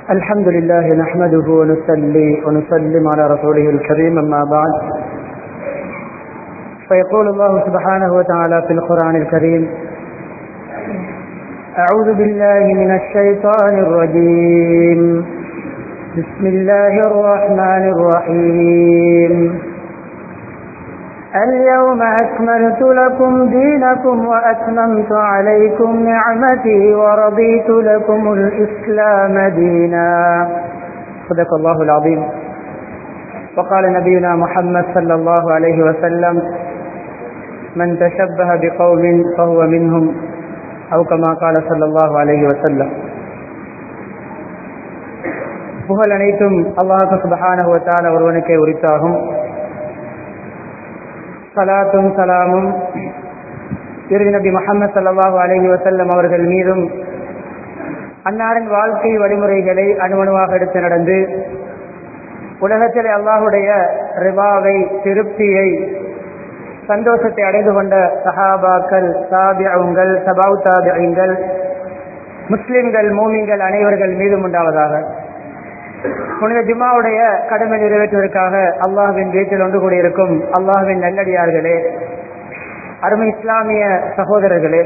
الحمد لله نحمده ونصلي ونسلم على رسوله الكريم أما بعد فيقول الله سبحانه وتعالى في القرآن الكريم أعوذ بالله من الشيطان الرجيم بسم الله الرحمن الرحيم اليوم أكملت لكم دينكم وأتممت عليكم نعمتي ورضيت لكم الإسلام دينا صدق الله العظيم وقال نبينا محمد صلى الله عليه وسلم من تشبه بقوم فهو منهم أو كما قال صلى الله عليه وسلم புகழ் அனைத்தும் அல்லாஹு சுபஹானஹு வ தஆலா ஒருவனுக்கே உரித்தாகும் சலாத்தும் சலாமும் இறுதி நபி முகமது சல்லாஹூ அலஹி வசல்லம் அவர்கள் மீதும் அன்னாரின் வாழ்க்கை வழிமுறைகளை அணுவணுவாக எடுத்து நடந்து உலகத்தில் அல்லாஹுடைய ரிபாவை திருப்தியை சந்தோஷத்தை அடைந்து கொண்ட சஹாபாக்கள் தாபியங்கள் சபாவு தாபியங்கள் முஸ்லிம்கள் மூமிங்கள் அனைவர்கள் மீதும் உண்டாவதாக புனித ஜும்மாவுடைய கடமை நிறைவேற்றுவதற்காக அல்லாஹுவின் வீட்டில் ஒன்று கூடியிருக்கும் அல்லாஹுவின் நல்லடியார்களே அருமை இஸ்லாமிய சகோதரர்களே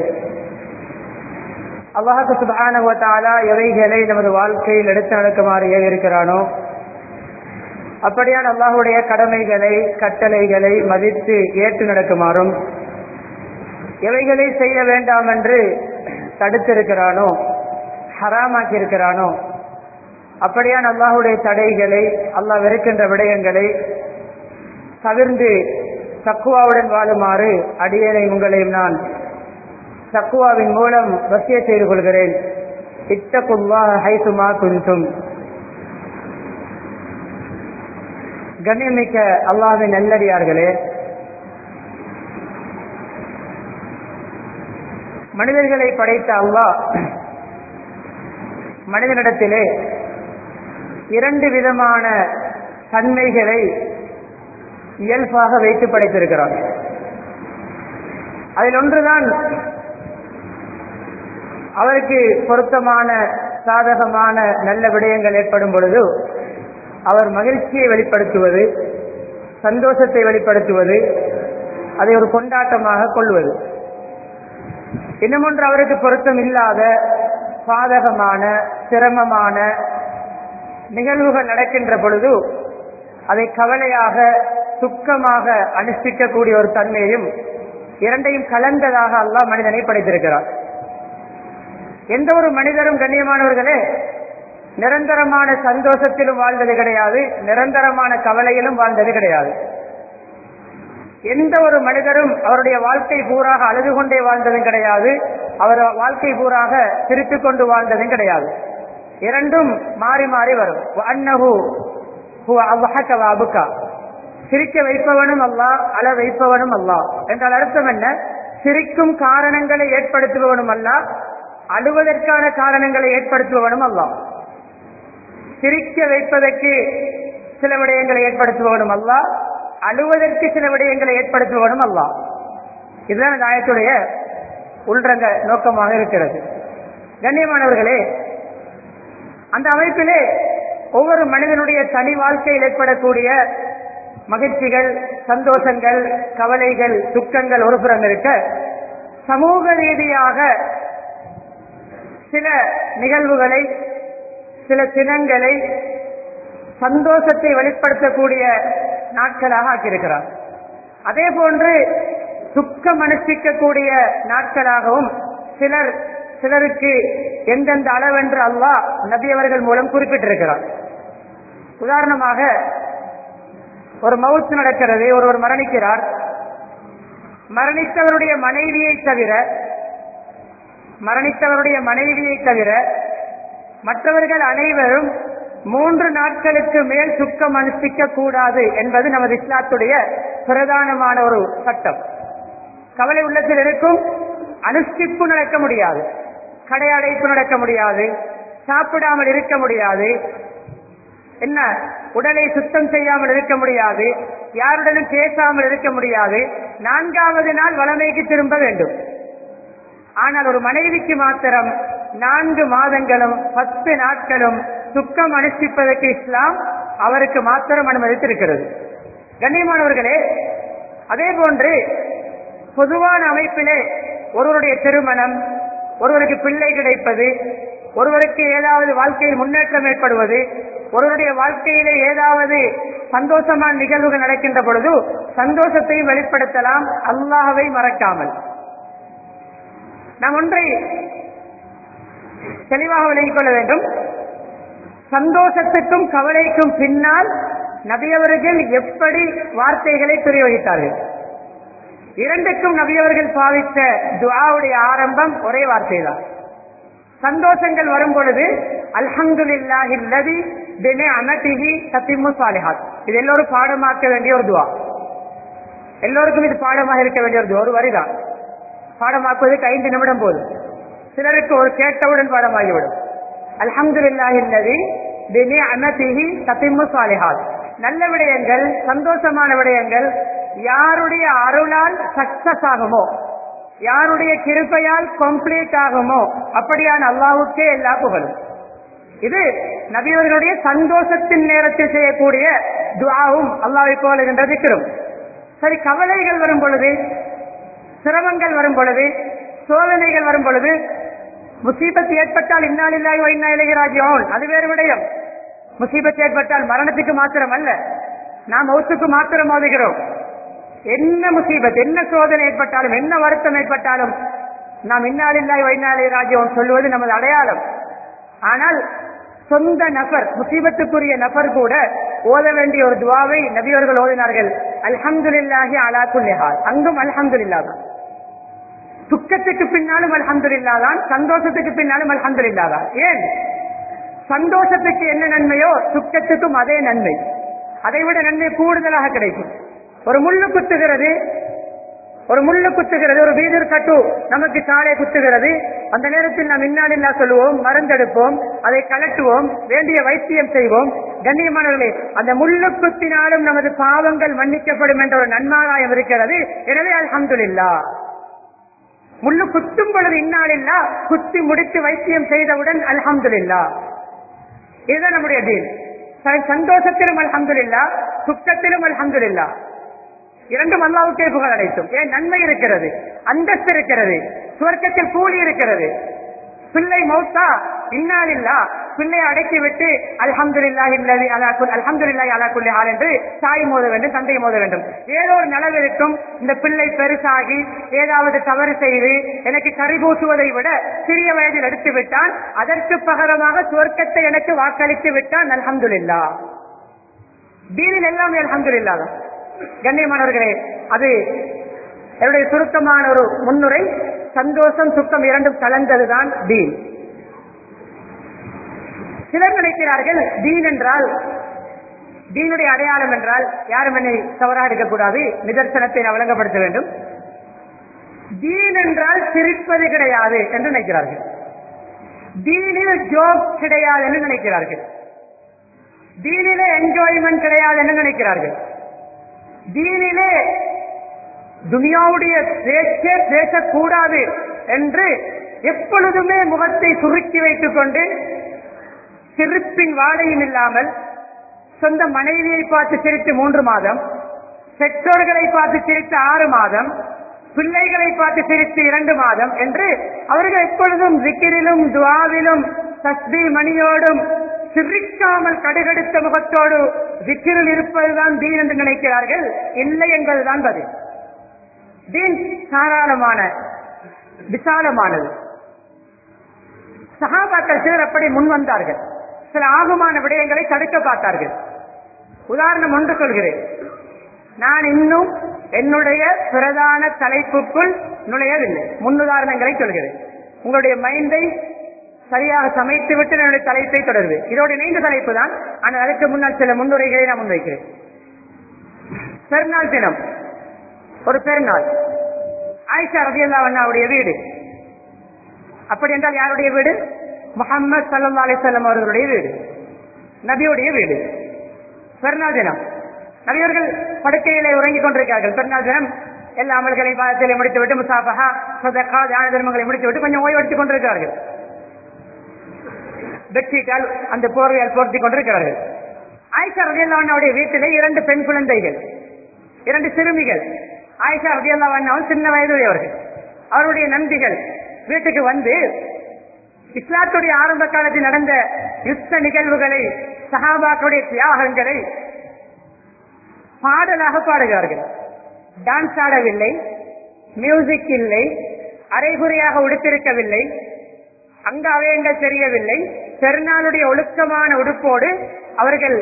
அல்லாஹு சுபானவத்தாலா எவைகளை நமது வாழ்க்கையில் எடுத்து நடக்குமாறு ஏறியிருக்கிறானோ அப்படியான அல்லாஹுடைய கடமைகளை கட்டளைகளை மதித்து ஏற்று நடக்குமாறும் எவைகளை செய்ய வேண்டாம் என்று தடுத்திருக்கிறானோ ஹராமாக்கி இருக்கிறானோ அப்படியான அல்லாஹுடைய தடைகளை அல்லாஹ் வெறுக்கின்ற விடயங்களை தவிர்ந்து தக்குவாவுடன் வாழுமாறு அடியனை உங்களையும் நான் தக்குவாவின் மூலம் வசிய செய்து கொள்கிறேன் இத்தகுல்லா ஹைசுமா குன்தும் கண்ணியமிக்க அல்லாவின் நல்லடியார்களே மனிதர்களை படைத்த அல்லாஹ் மனிதனிடத்திலே இரண்டு விதமான தன்மைகளை இயல்பாக வைத்து படைத்திருக்கிறார் அதில் ஒன்றுதான் அவருக்கு பொருத்தமான சாதகமான நல்ல விடயங்கள் ஏற்படும் பொழுது அவர் மகிழ்ச்சியை வெளிப்படுத்துவது சந்தோஷத்தை வெளிப்படுத்துவது அதை ஒரு கொண்டாட்டமாக கொள்வது இன்னமொன்று அவருக்கு பொருத்தம் இல்லாத சாதகமான சிரமமான நிகழ்வுகள் நடக்கின்ற பொழுது அதை கவலையாக துக்கமாக அனுஷ்டிக்கக்கூடிய ஒரு தன்மையும் இரண்டையும் கலந்ததாக அல்லாஹ் மனிதனை படைத்திருக்கிறார் எந்த ஒரு மனிதரும் கண்ணியமானவர்களே நிரந்தரமான சந்தோஷத்திலும் வாழ்ந்தது கிடையாது நிரந்தரமான கவலையிலும் வாழ்ந்தது கிடையாது எந்த ஒரு மனிதரும் அவருடைய வாழ்க்கை பூராக அழுது கொண்டே வாழ்ந்ததும் கிடையாது அவர் வாழ்க்கை பூராக சிரித்துக் கொண்டு வாழ்ந்ததும் கிடையாது இரண்டும் மாறி மாறி வரும் அன்னஹு அபுகா சிரிக்க வைப்பவனும் அல்லா அழ வைப்பவனும் அல்லா என்றால் அர்த்தம் என்ன சிரிக்கும் காரணங்களை ஏற்படுத்துபவனும் அல்ல அழுவதற்கான காரணங்களை ஏற்படுத்துபவனும் அல்ல சிரிக்க வைப்பதற்கு சில விடயங்களை ஏற்படுத்துபவனும் அல்ல அழுவதற்கு சில விடயங்களை ஏற்படுத்துபவனும் அல்ல இதுதான் இந்த ஆயத்துடைய உள்ரங்க நோக்கமாக இருக்கிறது கண்ணியமானவர்களே அந்த அமைப்பிலே ஒவ்வொரு மனிதனுடைய தனி வாழ்க்கையில் ஏற்படக்கூடிய மகிழ்ச்சிகள் சந்தோஷங்கள் கவலைகள் துக்கங்கள் ஒரு புறம் இருக்க சமூக ரீதியாக சில நிகழ்வுகளை சில தினங்களை சந்தோஷத்தை வெளிப்படுத்தக்கூடிய நாட்களாக ஆக்கியிருக்கிறார் அதே போன்று துக்கம் அனுஷ்டிக்கக்கூடிய நாட்களாகவும் சிலர் சிலருக்கு எந்தெந்த அளவென்று அல்லாஹ் நபி அவர்கள் மூலம் குறிப்பிட்டிருக்கிறார் உதாரணமாக ஒரு மவுத்து நடக்கிறது ஒருவர் மரணிக்கிறார் மரணித்தவருடைய மனைவியை தவிர மரணித்தவருடைய மனைவியை தவிர மற்றவர்கள் அனைவரும் மூன்று நாட்களுக்கு மேல் சுக்கம் அனுஷ்டிக்க கூடாது என்பது நமது இஸ்லாத்துடைய பிரதானமான ஒரு சட்டம் கவலை உள்ளத்தில் இருக்கும் அனுஷ்டிப்பு நடக்க முடியாது கடையடைப்பு நடக்க முடியாது சாப்பிடாமல் இருக்க முடியாது என்ன உடலை சுத்தம் செய்யாமல் இருக்க முடியாது யாருடனும் பேசாமல் இருக்க முடியாது நான்காவது நாள் வளமைக்கு திரும்ப வேண்டும் ஆனால் ஒரு மனைவிக்கு மாத்திரம் நான்கு மாதங்களும் பத்து நாட்களும் துக்கம் அனுஷ்டிப்பதற்கு இஸ்லாம் அவருக்கு மாத்திரம் அனுமதித்திருக்கிறது கண்ணியமானவர்களே அதே போன்று பொதுவான அமைப்பிலே ஒருவருடைய திருமணம் ஒருவருக்கு பிள்ளை கிடைப்பது ஒருவருக்கு ஏதாவது வாழ்க்கையில் முன்னேற்றம் ஏற்படுவது ஒருவருடைய வாழ்க்கையிலே ஏதாவது சந்தோஷமான நிகழ்வுகள் நடக்கின்ற பொழுது சந்தோஷத்தையும் வெளிப்படுத்தலாம் அல்லாஹவை மறக்காமல் நாம் ஒன்றை தெளிவாக விளங்கிக் கொள்ள வேண்டும் சந்தோஷத்துக்கும் கவலைக்கும் பின்னால் நபியவர்கள் எப்படி வார்த்தைகளை பிரயோகித்தார்கள் இரண்டுக்கும் நபியவர்கள் பாவித்த துஆவுடைய ஆரம்பம் ஒரே வார்த்தை தான் சந்தோஷங்கள் வரும் பொழுது அல்ஹம்துலில்லாஹில்லதி பினிஅமதிஹி தத்திம்மு சாலிஹாத் இது எல்லோரும் பாடமாக்க வேண்டிய ஒரு துஆ எல்லோருக்கும் இது பாடமாக இருக்க வேண்டிய ஒரு துஆ ஒரு வரிதான் பாடமாக்குவதற்கு ஐந்து நிமிடம் போதும் சிலருக்கு ஒரு கேட்டவுடன் பாடமாகிவிடும் அல்ஹம்துலில்லாஹில்லதி பினிஅமதிஹி தத்திம்மு சாலிஹாத் நல்ல விடயங்கள் சந்தோஷமான விடயங்கள் யாருடைய அருளால் சக்சஸ் ஆகுமோ யாருடைய கிருப்பையால் கம்ப்ளீட் ஆகுமோ அப்படியான அல்லாவுக்கே எல்லா புகழும் இது நபியவர்களுடைய சந்தோஷத்தின் நேரத்தில் செய்யக்கூடிய துவாவும் அல்லாவை போல என்ற திக்கரும் சரி கவலைகள் வரும் பொழுது சிரமங்கள் வரும் பொழுது சோதனைகள் வரும் பொழுது முசீபத்து ஏற்பட்டால் இன்னாலில்லாய் இன்னா இளையராஜ்யம் அது வேறு விடயம் முசீபத்து ஏற்பட்டால் மரணத்துக்கு மாத்திரம் அல்ல நாம் மௌத்துக்கு மாத்திரம் மோதுகிறோம் என்ன முசீபத் என்ன சோதனை ஏற்பட்டாலும் என்ன வருத்தம் ஏற்பட்டாலும் நாம் இன்னாலில்லாய் வைநாளி ராஜ்யம் சொல்லுவது நமது அடையாளம் ஆனால் சொந்த நபர் முசீபத்துக்குரிய நபர் கூட ஓத வேண்டிய ஒரு துவாவை நபியவர்கள் ஓதினார்கள் அல்ஹம்துலில்லாஹி அலா குல்லிஹால் அங்கும் அல்ஹம்துலில்லா தான் துக்கத்துக்கு பின்னாலும் அல்ஹம்துலில்லா தான் சந்தோஷத்துக்கு பின்னாலும் அல்ஹம்துலில்லா தான் ஏன் சந்தோஷத்துக்கு என்ன நன்மையோ துக்கத்துக்கும் அதே நன்மை அதை விட நன்மை கூடுதலாக கிடைக்கும் ஒரு முள்ளு குத்துகிறது ஒரு முள்ளு குத்துகிறது ஒரு வீதர் கட்டு நமக்கு சாலை குத்துகிறது அந்த நேரத்தில் நாம் இன்னாலில்லா சொல்லுவோம் மருந்தெடுப்போம் அதை கலட்டுவோம் வேண்டிய வைத்தியம் செய்வோம் கண்ணியமானவர்களே அந்த முள்ளு குத்தினாலும் நமது பாவங்கள் மன்னிக்கப்படும் என்ற ஒரு நன்மாராயம் இருக்கிறது எனவே அல்ஹம்துலில்லா முள்ளு குத்தும் பொழுது இன்னாலில்லா குத்தி முடித்து வைத்தியம் செய்தவுடன் அல்ஹம்துலில்லா இதுதான் நம்முடைய டீல் சந்தோஷத்திலும் அல்ஹம்துலில்லா துக்கத்திலும் அல்ஹம்துலில்லா இரண்டும் அல்லாவுக்கே புகழ் அடைத்தும் ஏன் நன்மை இருக்கிறது அந்தஸ்து இருக்கிறது சுவர்க்கத்தில் கூலி இருக்கிறது பிள்ளை மௌத்தா இன்னாலில்லா பிள்ளையை அடக்கி விட்டு அல்ஹம்துலில்லா இல்லது அலாக்குல் அல்ஹம்துலில்லா அலாக்குல்லி ஹால் என்று தாய் மோத வேண்டும் தந்தை மோத வேண்டும் ஏதோ ஒரு நலவு இருக்கும் இந்த பிள்ளை பெருசாகி ஏதாவது தவறு செய்து எனக்கு கறி பூசுவதை விட சிறிய வயதில் எடுத்து விட்டான் அதற்கு பகரமாக சுவர்க்கத்தை எனக்கு வாக்களித்து விட்டான் அல்ஹம்துலில்லா தீனில் எல்லாம் அல்ஹம்துலில்லா தான் கண்ணியமானவர்களே அது என்னுடைய சுருக்கமான ஒரு முன்னுரை சந்தோஷம் சுத்தம் இரண்டும் கலந்ததுதான் தீன் சிலர் நினைக்கிறார்கள் தீன் என்றால் தீனுடைய அடையாளம் என்றால் யாரும் என்னை தவறா எடுக்கக்கூடாது நிதர்சனத்தை நான் வழங்கப்படுத்த வேண்டும் தீன் என்றால் சிரிப்பது கிடையாது என்று நினைக்கிறார்கள் தீனில் ஜோக் கிடையாது என்று நினைக்கிறார்கள் தீனிலே என்ஜாய்மெண்ட் கிடையாது என்று நினைக்கிறார்கள் தீனிலே துனியாவுடைய பேச்சே பேசக்கூடாது என்று எப்பொழுதுமே முகத்தை சுருக்கி வைத்துக் கொண்டு சிரிப்பின் வாடையும் இல்லாமல் சொந்த மனைவியை பார்த்து சிரித்து மூன்று மாதம் பெற்றோர்களை பார்த்து சிரித்து ஆறு மாதம் பிள்ளைகளை பார்த்து சிரித்து இரண்டு மாதம் என்று அவர்கள் எப்பொழுதும் விக்கிரிலும் துவாவிலும் தஸ்பி மணியோடும் சிரிக்காமல் கடுகடுத்த முகத்தோடு விக்கிரில் இருப்பதுதான் தீன் என்று நினைக்கிறார்கள் இல்லை என்பதுதான் பதில் தீன் தாராளமான விசாலமானது சகாபாக்கள் சிலர் அப்படி முன் வந்தார்கள் சில ஆகுமான விடயங்களை தடுக்க பார்த்தார்கள் உதாரணம் ஒன்று சொல்கிறேன் நான் இன்னும் என்னுடைய பிரதான தலைப்புக்குள் நுழையவில்லை முன்னுதாரணங்களை சொல்கிறேன் உங்களுடைய மைண்டை சரியாக சமைத்து விட்டு என்னுடைய தலைப்பை தொடர்வு இதோட இணைந்த தலைப்பு தான் ஆனால் அதற்கு முன்னால் சில முன்னுரைகளை நான் முன்வைக்கிறேன் பெருநாள் தினம் ஒரு பெருநாள் ஆயிஷா ரபியல்லா அண்ணாவுடைய வீடு அப்படி என்றால் யாருடைய வீடு முகமது சல்லா அலிசல்லம் அவர்களுடைய வீடு நபியுடைய வீடு பெருநாள் தினம் நபியவர்கள் படுக்கையிலே உறங்கிக் கொண்டிருக்கிறார்கள் பெருநாள் தினம் எல்லா அமல்களையும் பாதத்திலே முடித்துவிட்டு முசாபகா சதக்கா தியான தர்மங்களை முடித்துவிட்டு கொஞ்சம் ஓய்வு எடுத்துக் கொண்டிருக்கிறார்கள் பெட்ஷீட்டால் அந்த போர்வையால் போர்த்தி கொண்டிருக்கிறார்கள் ஆயிஷா ரதியல்லாவுடைய வீட்டிலே இரண்டு பெண் குழந்தைகள் இரண்டு சிறுமிகள் ஆயிஷா ரதியல்லாவும் சின்ன வயதுடையவர்கள் அவருடைய நந்திகள் வீட்டுக்கு வந்து இஸ்லாத்துடைய ஆரம்ப காலத்தில் நடந்த யுத்த நிகழ்வுகளை சஹாபாக்களுடைய தியாகங்களை பாடலாக பாடுகிறார்கள் டான்ஸ் ஆடவில்லை மியூசிக் இல்லை அரைகுறையாக உடுத்திருக்கவில்லை அங்க அவயங்கள் தெரியவில்லை பெருநாளுடைய ஒழுக்கமான உடுப்போடு அவர்கள்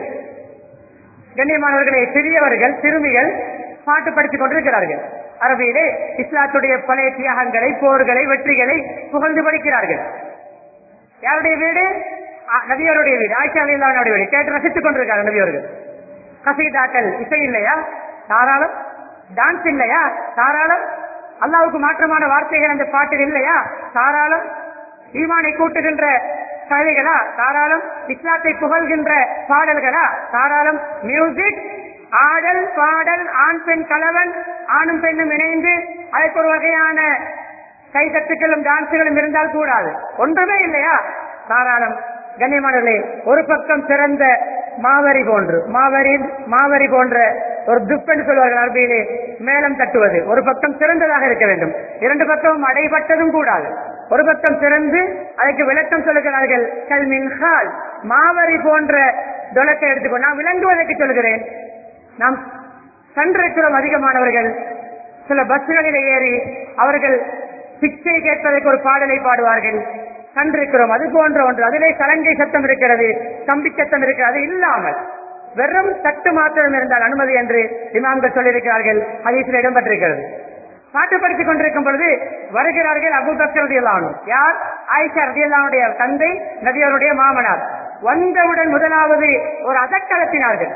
கண்ணியமானவர்களை சிறியவர்கள் சிறுமிகள் பாட்டு படித்துக் கொண்டிருக்கிறார்கள் அரபியிலே இஸ்லாத்துடைய பழைய தியாகங்களை போர்களை வெற்றிகளை புகழ்ந்து படிக்கிறார்கள் யாருடைய வீடு ஆ, நபியோருடைய வீடு ஆயிஷா அலிலானுடைய வீடு கேட்டு ரசித்துக் கொண்டிருக்காங்க நபியோர்கள் கசீதாக்கள் இசை இல்லையா தாராளம் டான்ஸ் இல்லையா தாராளம் அல்லாவுக்கு மாற்றமான வார்த்தைகள் அந்த பாட்டில் இல்லையா தாராளம் ஈமானை கூட்டுகின்ற கதைகளா தாராளம் இஸ்லாத்தை புகழ்கின்ற பாடல்களா தாராளம் மியூசிக் ஆடல் பாடல் ஆண் பெண் கலவன் ஆணும் பெண்ணும் இணைந்து அதற்கு ஒரு வகையான கைதட்டுகளும் டான்ஸுகளும் இருந்தால் கூடாது ஒன்றுமே இல்லையா தாராளம் கண்ணியமானவர்களே ஒரு பக்கம் சிறந்த மாவரி போன்று மாவரி மாவரி போன்ற ஒரு துப்பென்று சொல்வார்கள் அரபியிலே மேலம் தட்டுவது ஒரு பக்கம் சிறந்ததாக இருக்க வேண்டும் இரண்டு பக்கமும் அடைபட்டதும் கூடாது ஒரு பக்கம் சிறந்து அதற்கு விளக்கம் சொல்லுகிறார்கள் கல்மின் ஹால் மாவரி போன்ற தொலக்கை எடுத்துக்கொண்டு நான் விளங்குவதற்கு சொல்கிறேன் நாம் கண்டிருக்கிறோம் அதிகமானவர்கள் சில பஸ்களில் ஏறி அவர்கள் பிச்சை கேட்பதற்கு ஒரு பாடலை பாடுவார்கள் கண்டிருக்கிறோம் அது போன்ற ஒன்று அதிலே சலங்கை சத்தம் இருக்கிறது கம்பி சத்தம் இருக்கிறது அது இல்லாமல் வெறும் தட்டு மாத்திரம் இருந்தால் அனுமதி என்று இமாம்கள் சொல்லியிருக்கிறார்கள் ஹதீஸில் இடம்பெற்றிருக்கிறது பாட்டு படித்துக் கொண்டிருக்கும் பொழுது வருகிறார்கள் அபுபக்கர் ரதியல்லானு யார் ஆயிஷா ரதியல்லானுடைய தந்தை நபியருடைய மாமனார் வந்தவுடன் முதலாவது ஒரு அதக்கலத்தினார்கள்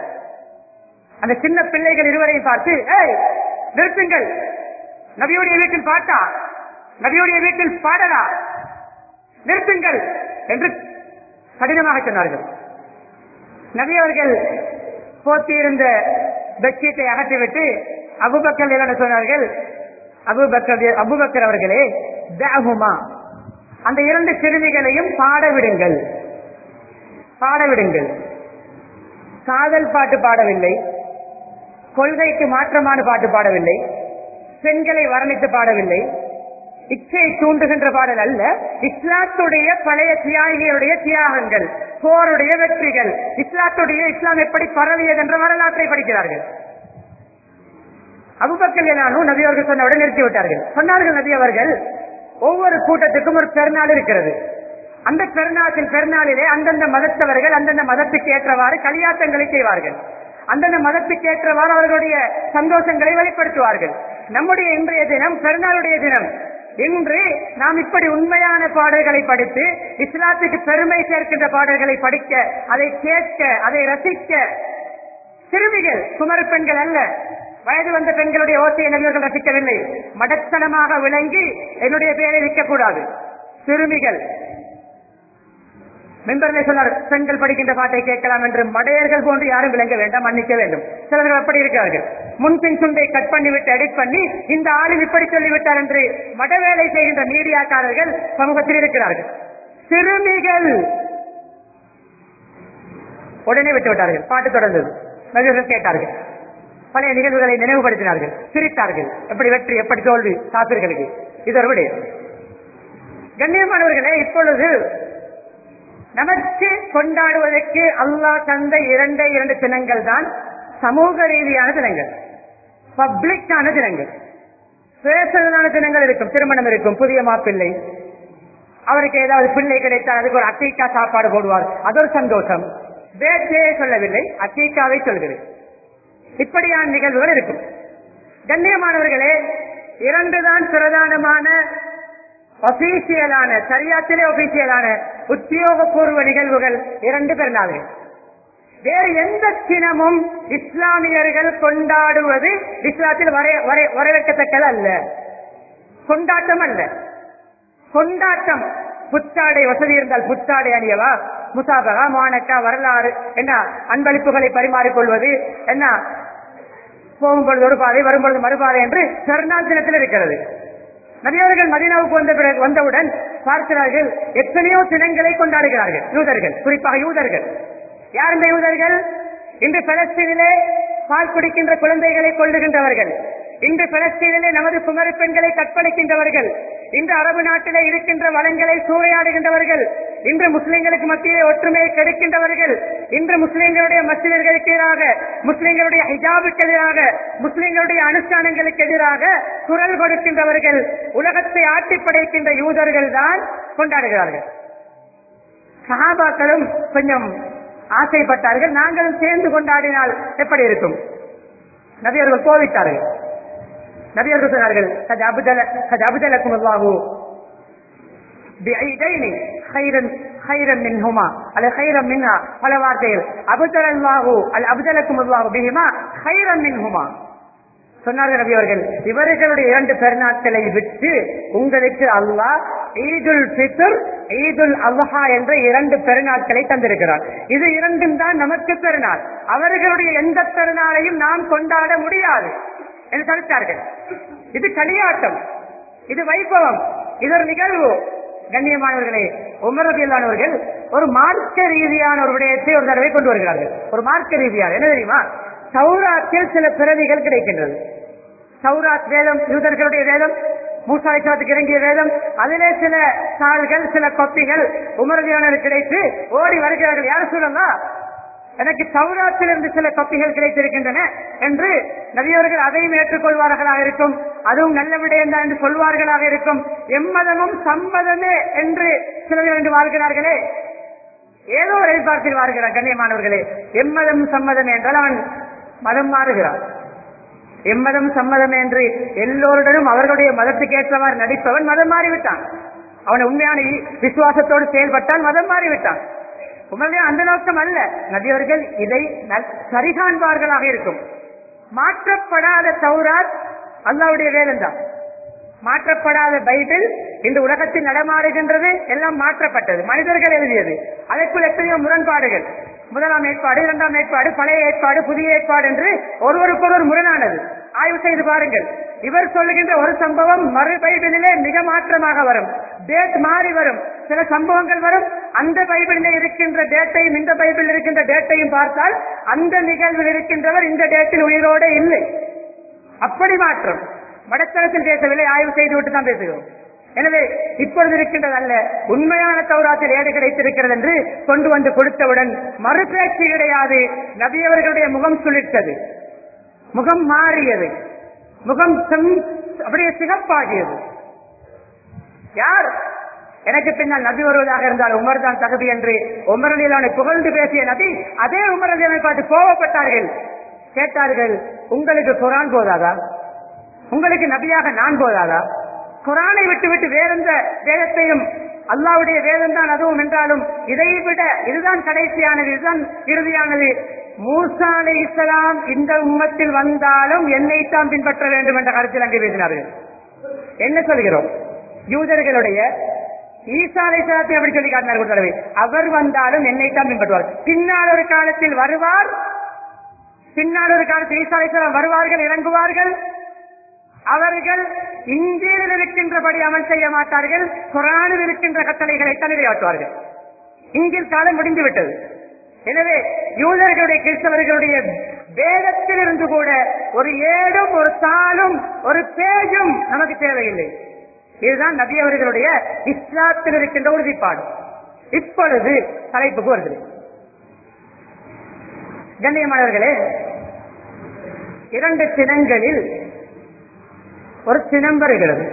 அந்த சின்ன பிள்ளைகள் இருவரையும் பார்த்து ஏய் நிறுத்துங்கள் நபியுடைய வீட்டில் பாட்டா நபியுடைய வீட்டில் பாடலா நிறுத்துங்கள் என்று கடினமாக சொன்னார்கள் நபி அவர்கள் போத்தியிருந்த பெட்ஷீட்டை அகற்றிவிட்டு அபுபக்கர் என்ன சொன்னார்கள் அபுபக்கர் அபுபக்கர் அவர்களே தாகுமா அந்த இரண்டு சிறுமிகளையும் பாட விடுங்கள் பாட விடுங்கள் காதல் பாட்டு பாடவில்லை கொள்கைக்கு மாற்றமான பாட்டு பாடவில்லை பெண்களை வர்ணித்து பாடவில்லை இச்சையை தூண்டுகின்ற பாடல் அல்ல இஸ்லாத்துடைய பழைய தியாகிகளுடைய தியாகங்கள் போருடைய வெற்றிகள் இஸ்லாத்துடைய இஸ்லாம் எப்படி பரவியது என்ற வரலாற்றை படிக்கிறார்கள் அபுபக்கல் என்னாலும் நபி அவர்கள் சொன்னவுடன் நிறுத்தி விட்டார்கள் சொன்னார்கள் நபி அவர்கள் ஒவ்வொரு கூட்டத்துக்கும் ஒரு பெருநாள் இருக்கிறது அந்த பெருநாட்டில் பெருநாளிலே அந்தந்த மதத்தவர்கள் அந்தந்த மதத்துக்கு ஏற்றவாறு களியாட்டங்களை செய்வார்கள் அந்தந்த மதத்துக்கு ஏற்றவாறு அவர்களுடைய சந்தோஷங்களை வெளிப்படுத்துவார்கள் நம்முடைய இன்றைய தினம் பெருநாளுடைய தினம் இன்று நாம் இப்படி உண்மையான பாடல்களை படித்து இஸ்லாத்துக்கு பெருமை சேர்க்கின்ற பாடல்களை படிக்க அதை கேட்க அதை ரசிக்க சிறுமிகள் குமர பெண்கள் அல்ல வயது வந்த பெண்களுடைய ஓசையை நபியர்கள் ரசிக்கவில்லை மடத்தனமாக விளங்கி என்னுடைய பெயரை விற்கக்கூடாது சிறுமிகள் மெம்பர்லே சொன்னார் பெண்கள் படிக்கின்ற பாட்டை கேட்கலாம் என்று மடையர்கள் போன்று யாரும் விளங்க வேண்டாம் மன்னிக்க வேண்டும் சிலர்கள் அப்படி இருக்கிறார்கள் முன்பின் சுண்டை கட் பண்ணிவிட்டு எடிட் பண்ணி இந்த ஆளும் இப்படி சொல்லிவிட்டார் என்று மடவேலை செய்கின்ற மீடியாக்காரர்கள் சமூகத்தில் இருக்கிறார்கள் சிறுமிகள் உடனே விட்டு விட்டார்கள் பாட்டு தொடர்ந்தது நபியர்கள் கேட்டார்கள் பழைய நிகழ்வுகளை நினைவுபடுத்தினார்கள் சிரித்தார்கள் எப்படி வெற்றி எப்படி தோல்வி காப்பிர்களுக்கு இது ஒரு விடயம் கண்ணியமானவர்களே இப்பொழுது நமக்கு கொண்டாடுவதற்கு அல்லாஹ் தந்த இரண்டே இரண்டு தினங்கள் தான் சமூக ரீதியான தினங்கள் பப்ளிக்கான தினங்கள் பேசுறதான தினங்கள் இருக்கும் திருமணம் இருக்கும் புதிய மாப்பிள்ளை அவருக்கு ஏதாவது பிள்ளை கிடைத்தால் அதுக்கு ஒரு அக்கீக்கா சாப்பாடு போடுவார் அது ஒரு சந்தோஷம் பேச்சே சொல்லவில்லை அக்கீக்காவை சொல்கிறேன் இப்படியான நிகழ்வுகள் இருக்கும் கண்ணியமானவர்களே இரண்டுதான் பிரதானமான ஒபீசியலான சரியாத்திலே ஒபீசியலான உத்தியோகபூர்வ நிகழ்வுகள் இரண்டு பெருநாள்கள் வேறு எந்த தினமும் இஸ்லாமியர்கள் கொண்டாடுவது இஸ்லாத்தில் வரை- வரை- வரவேற்கத்தக்கது அல்ல கொண்டாட்டம் அல்ல கொண்டாட்டம் புத்தாடை வசதி இருந்தால் புத்தாடை அணியவா முசாபகா மானக்கா வரலாறு என்ன அன்பளிப்புகளை பரிமாறிக்கொள்வது என்ன போகும்பொழுது ஒரு பாதை வரும்பொழுது மறுபாதை என்று பெருநாள் தினத்தில் இருக்கிறது நபியவர்கள் மதீனாவுக்கு வந்த பிறகு வந்தவுடன் பார்க்கிறார்கள் எத்தனையோ தினங்களை கொண்டாடுகிறார்கள் யூதர்கள் குறிப்பாக யூதர்கள் யார் இந்த யூதர்கள் இன்று பலஸ்தீனிலே பால் குடிக்கின்ற குழந்தைகளை கொள்ளுகின்றவர்கள் இன்று பலஸ்தீனிலே நமது குமரி பெண்களை கற்பழிக்கின்றவர்கள் இன்று அரபு நாட்டிலே இருக்கின்ற வளங்களை சூறையாடுகின்றவர்கள் இன்று முஸ்லிம்களுக்கு மத்தியிலே ஒற்றுமையை கெடுக்கின்றவர்கள் இன்று முஸ்லிம்களுடைய மசிதர்களுக்கு எதிராக முஸ்லிம்களுடைய ஹிஜாபுக்கு எதிராக முஸ்லிம்களுடைய அனுஷ்டானங்களுக்கு எதிராக குரல் கொடுக்கின்றவர்கள் உலகத்தை ஆட்டி படைக்கின்ற யூதர்கள் தான் கொண்டாடுகிறார்கள் சஹாபாக்களும் கொஞ்சம் ஆசைப்பட்டார்கள் நாங்களும் சேர்ந்து கொண்டாடினால் எப்படி இருக்கும் நபியர்கள் கோவித்தார்கள் நபியர்கள் சொன்னார்கள் "கத் அப்தல- கத் அப்தலக்கும் அல்லாஹு பிஐதைனி خيرا خيرا منهما அல்ல خيرا منها பல வார்த்தைகள் அபுதல் அல்லாஹு அல் அப்தலக்கும் அல்லாஹு பிஹிமா خيرا منهما சொன்னார்கள் நபி அவர்கள் இவர்களுடைய இரண்டு பெருநாட்களை விட்டு உங்களுக்கு அல்லாஹ் ஈதுல் ஃபித்ர் ஈதுல் அல்ஹா என்ற இரண்டு பெருநாட்களை தந்திருக்கிறார் இது இரண்டும் தான் நமக்கு பெருநாள் அவர்களுடைய எந்த பெருநாளையும் நாம் கொண்டாட முடியாது என்று தடுத்தார்கள் இது களியாட்டம் இது வைபவம் இது ஒரு நிகழ்வு கண்ணியமானவர்களே உமரதியில்லானவர்கள் ஒரு மார்க்க ரீதியான ஒரு விடயத்தை ஒரு தடவை கொண்டு வருகிறார்கள் ஒரு மார்க்க ரீதியான என்ன தெரியுமா சௌராத்தில் சில பிறவிகள் கிடைக்கின்றது சௌராத் வேதம் யூதர்களுடைய வேதம் மூசாய்க்காத்துக்கு இறங்கிய வேதம் அதிலே சில தாள்கள் சில கொப்பிகள் உமரதியானவர் கிடைத்து ஓடி வருகிறார்கள் யார் சொல்லலாம் எனக்கு சௌராத்திலிருந்து சில கொப்பிகள் கிடைத்திருக்கின்றன என்று நபியவர்கள் அதையும் ஏற்றுக்கொள்வார்களாக இருக்கும் அதுவும் நல்ல விடயம் தான் என்று சொல்வார்களாக இருக்கும் எம்மதமும் சம்மதமே என்று சில பேர் என்று வாழ்கிறார்களே ஏதோ ஒரு எதிர்பார்ப்பில் வாழ்கிறார் கண்ணியமானவர்களே எம்மதம் சம்மதம் என்றால் அவன் மதம் மாறுகிறான் எம்மதம் சம்மதம் என்று எல்லோருடனும் அவர்களுடைய மதத்துக்கு ஏற்றவாறு நடிப்பவன் மதம் மாறிவிட்டான் அவன் உண்மையான இ- விசுவாசத்தோடு செயல்பட்டால் மதம் மாறிவிட்டான் உண்மையிலே அந்த நோக்கம் அல்ல நபியவர்கள் இதை நல்- சரிகாண்பார்களாக இருக்கும் மாற்றப்படாத தௌராத் அல்லாவுடைய வேதம்தான் மாற்றப்படாத பைபிள் இந்த உலகத்தில் நடமாடுகின்றது எல்லாம் மாற்றப்பட்டது மனிதர்கள் எழுதியது அதற்குள் எத்தனையோ முரண்பாடுகள் முதலாம் ஏற்பாடு இரண்டாம் ஏற்பாடு பழைய ஏற்பாடு புதிய ஏற்பாடு என்று ஒருவருக்கொருவர் முரணானது ஆய்வு செய்து பாருங்கள் இவர் சொல்லுகின்ற ஒரு சம்பவம் மறு பைபிளிலே மிக மாற்றமாக வரும் டேட் மாறி வரும் சில சம்பவங்கள் வரும் அந்த பைபிளிலே இருக்கின்ற டேட்டையும் இந்த பைபிளில் இருக்கின்ற டேட்டையும் பார்த்தால் அந்த நிகழ்வில் இருக்கின்றவர் இந்த டேட்டில் உயிரோடு இல்லை அப்படி மாற்றம் வடத்தளத்தில் பேசவில்லை ஆய்வு செய்து விட்டு தான் பேசுகிறோம் எனவே இப்பொழுது இருக்கின்றது அல்ல உண்மையான தௌராத்தில் ஏடு கிடைத்திருக்கிறது என்று கொண்டு வந்து கொடுத்தவுடன் மறுபேச்சு கிடையாது நபியவர்களுடைய முகம் சுளித்தது முகம் மாறியது முகம் செம்- அப்படியே சிகப்பாகியது யார் எனக்கு பின்னால் நபி வருவதாக இருந்தால் உமர் தான் தகுதி என்று உமர் அலிலானை புகழ்ந்து பேசிய நபி அதே உமர் அலிலானை பார்த்து கோவப்பட்டார்கள் கேட்டார்கள் உங்களுக்கு குரான் போதாதா உங்களுக்கு நபியாக நான் போதாதா குரானை விட்டு விட்டு வேறெந்த வேதத்தையும் அல்லாவுடைய வேதம் தான் அதுவும் என்றாலும் இதை விட இதுதான் கடைசியானது இதுதான் இறுதியானது மூசா அலை இஸ்லாம் இந்த உம்மத்தில் வந்தாலும் என்னைத்தான் பின்பற்ற வேண்டும் என்ற கருத்தில் அங்கே பேசினார்கள் என்ன சொல்கிறோம் யூதர்களுடைய ஈசா அலைஹிஸ்ஸலாத்தை அப்படி சொல்லி காட்டினார் ஒரு தடவை அவர் வந்தாலும் என்னைத்தான் பின்பற்றுவார் பின்னால் ஒரு காலத்தில் வருவார் பின்னால் ஒரு காலத்தில் ஈசா அலைஹிஸ்ஸலாம் வருவார்கள் இறங்குவார்கள் அவர்கள் இந்தியில் இருக்கின்றபடி அமல் செய்ய மாட்டார்கள் குரானில் இருக்கின்ற கட்டளைகளை நிறைவேற்றுவார்கள் இங்கில் காலம் முடிந்து விட்டது எனவே யூதர்களுடைய கிறிஸ்தவர்களுடைய வேதத்தில் இருந்து கூட ஒரு ஏடும் ஒரு தாளும் ஒரு பேஜும் நமக்கு தேவையில்லை இதுதான் நபி அவர்களுடைய இஸ்லாத்தில் இருக்கின்ற உறுதிப்பாடு இப்பொழுது தலைப்புக்கு வருகிறது கண்ணியமானவர்களே இரண்டு தினங்களில் ஒரு தினம் வருகிறது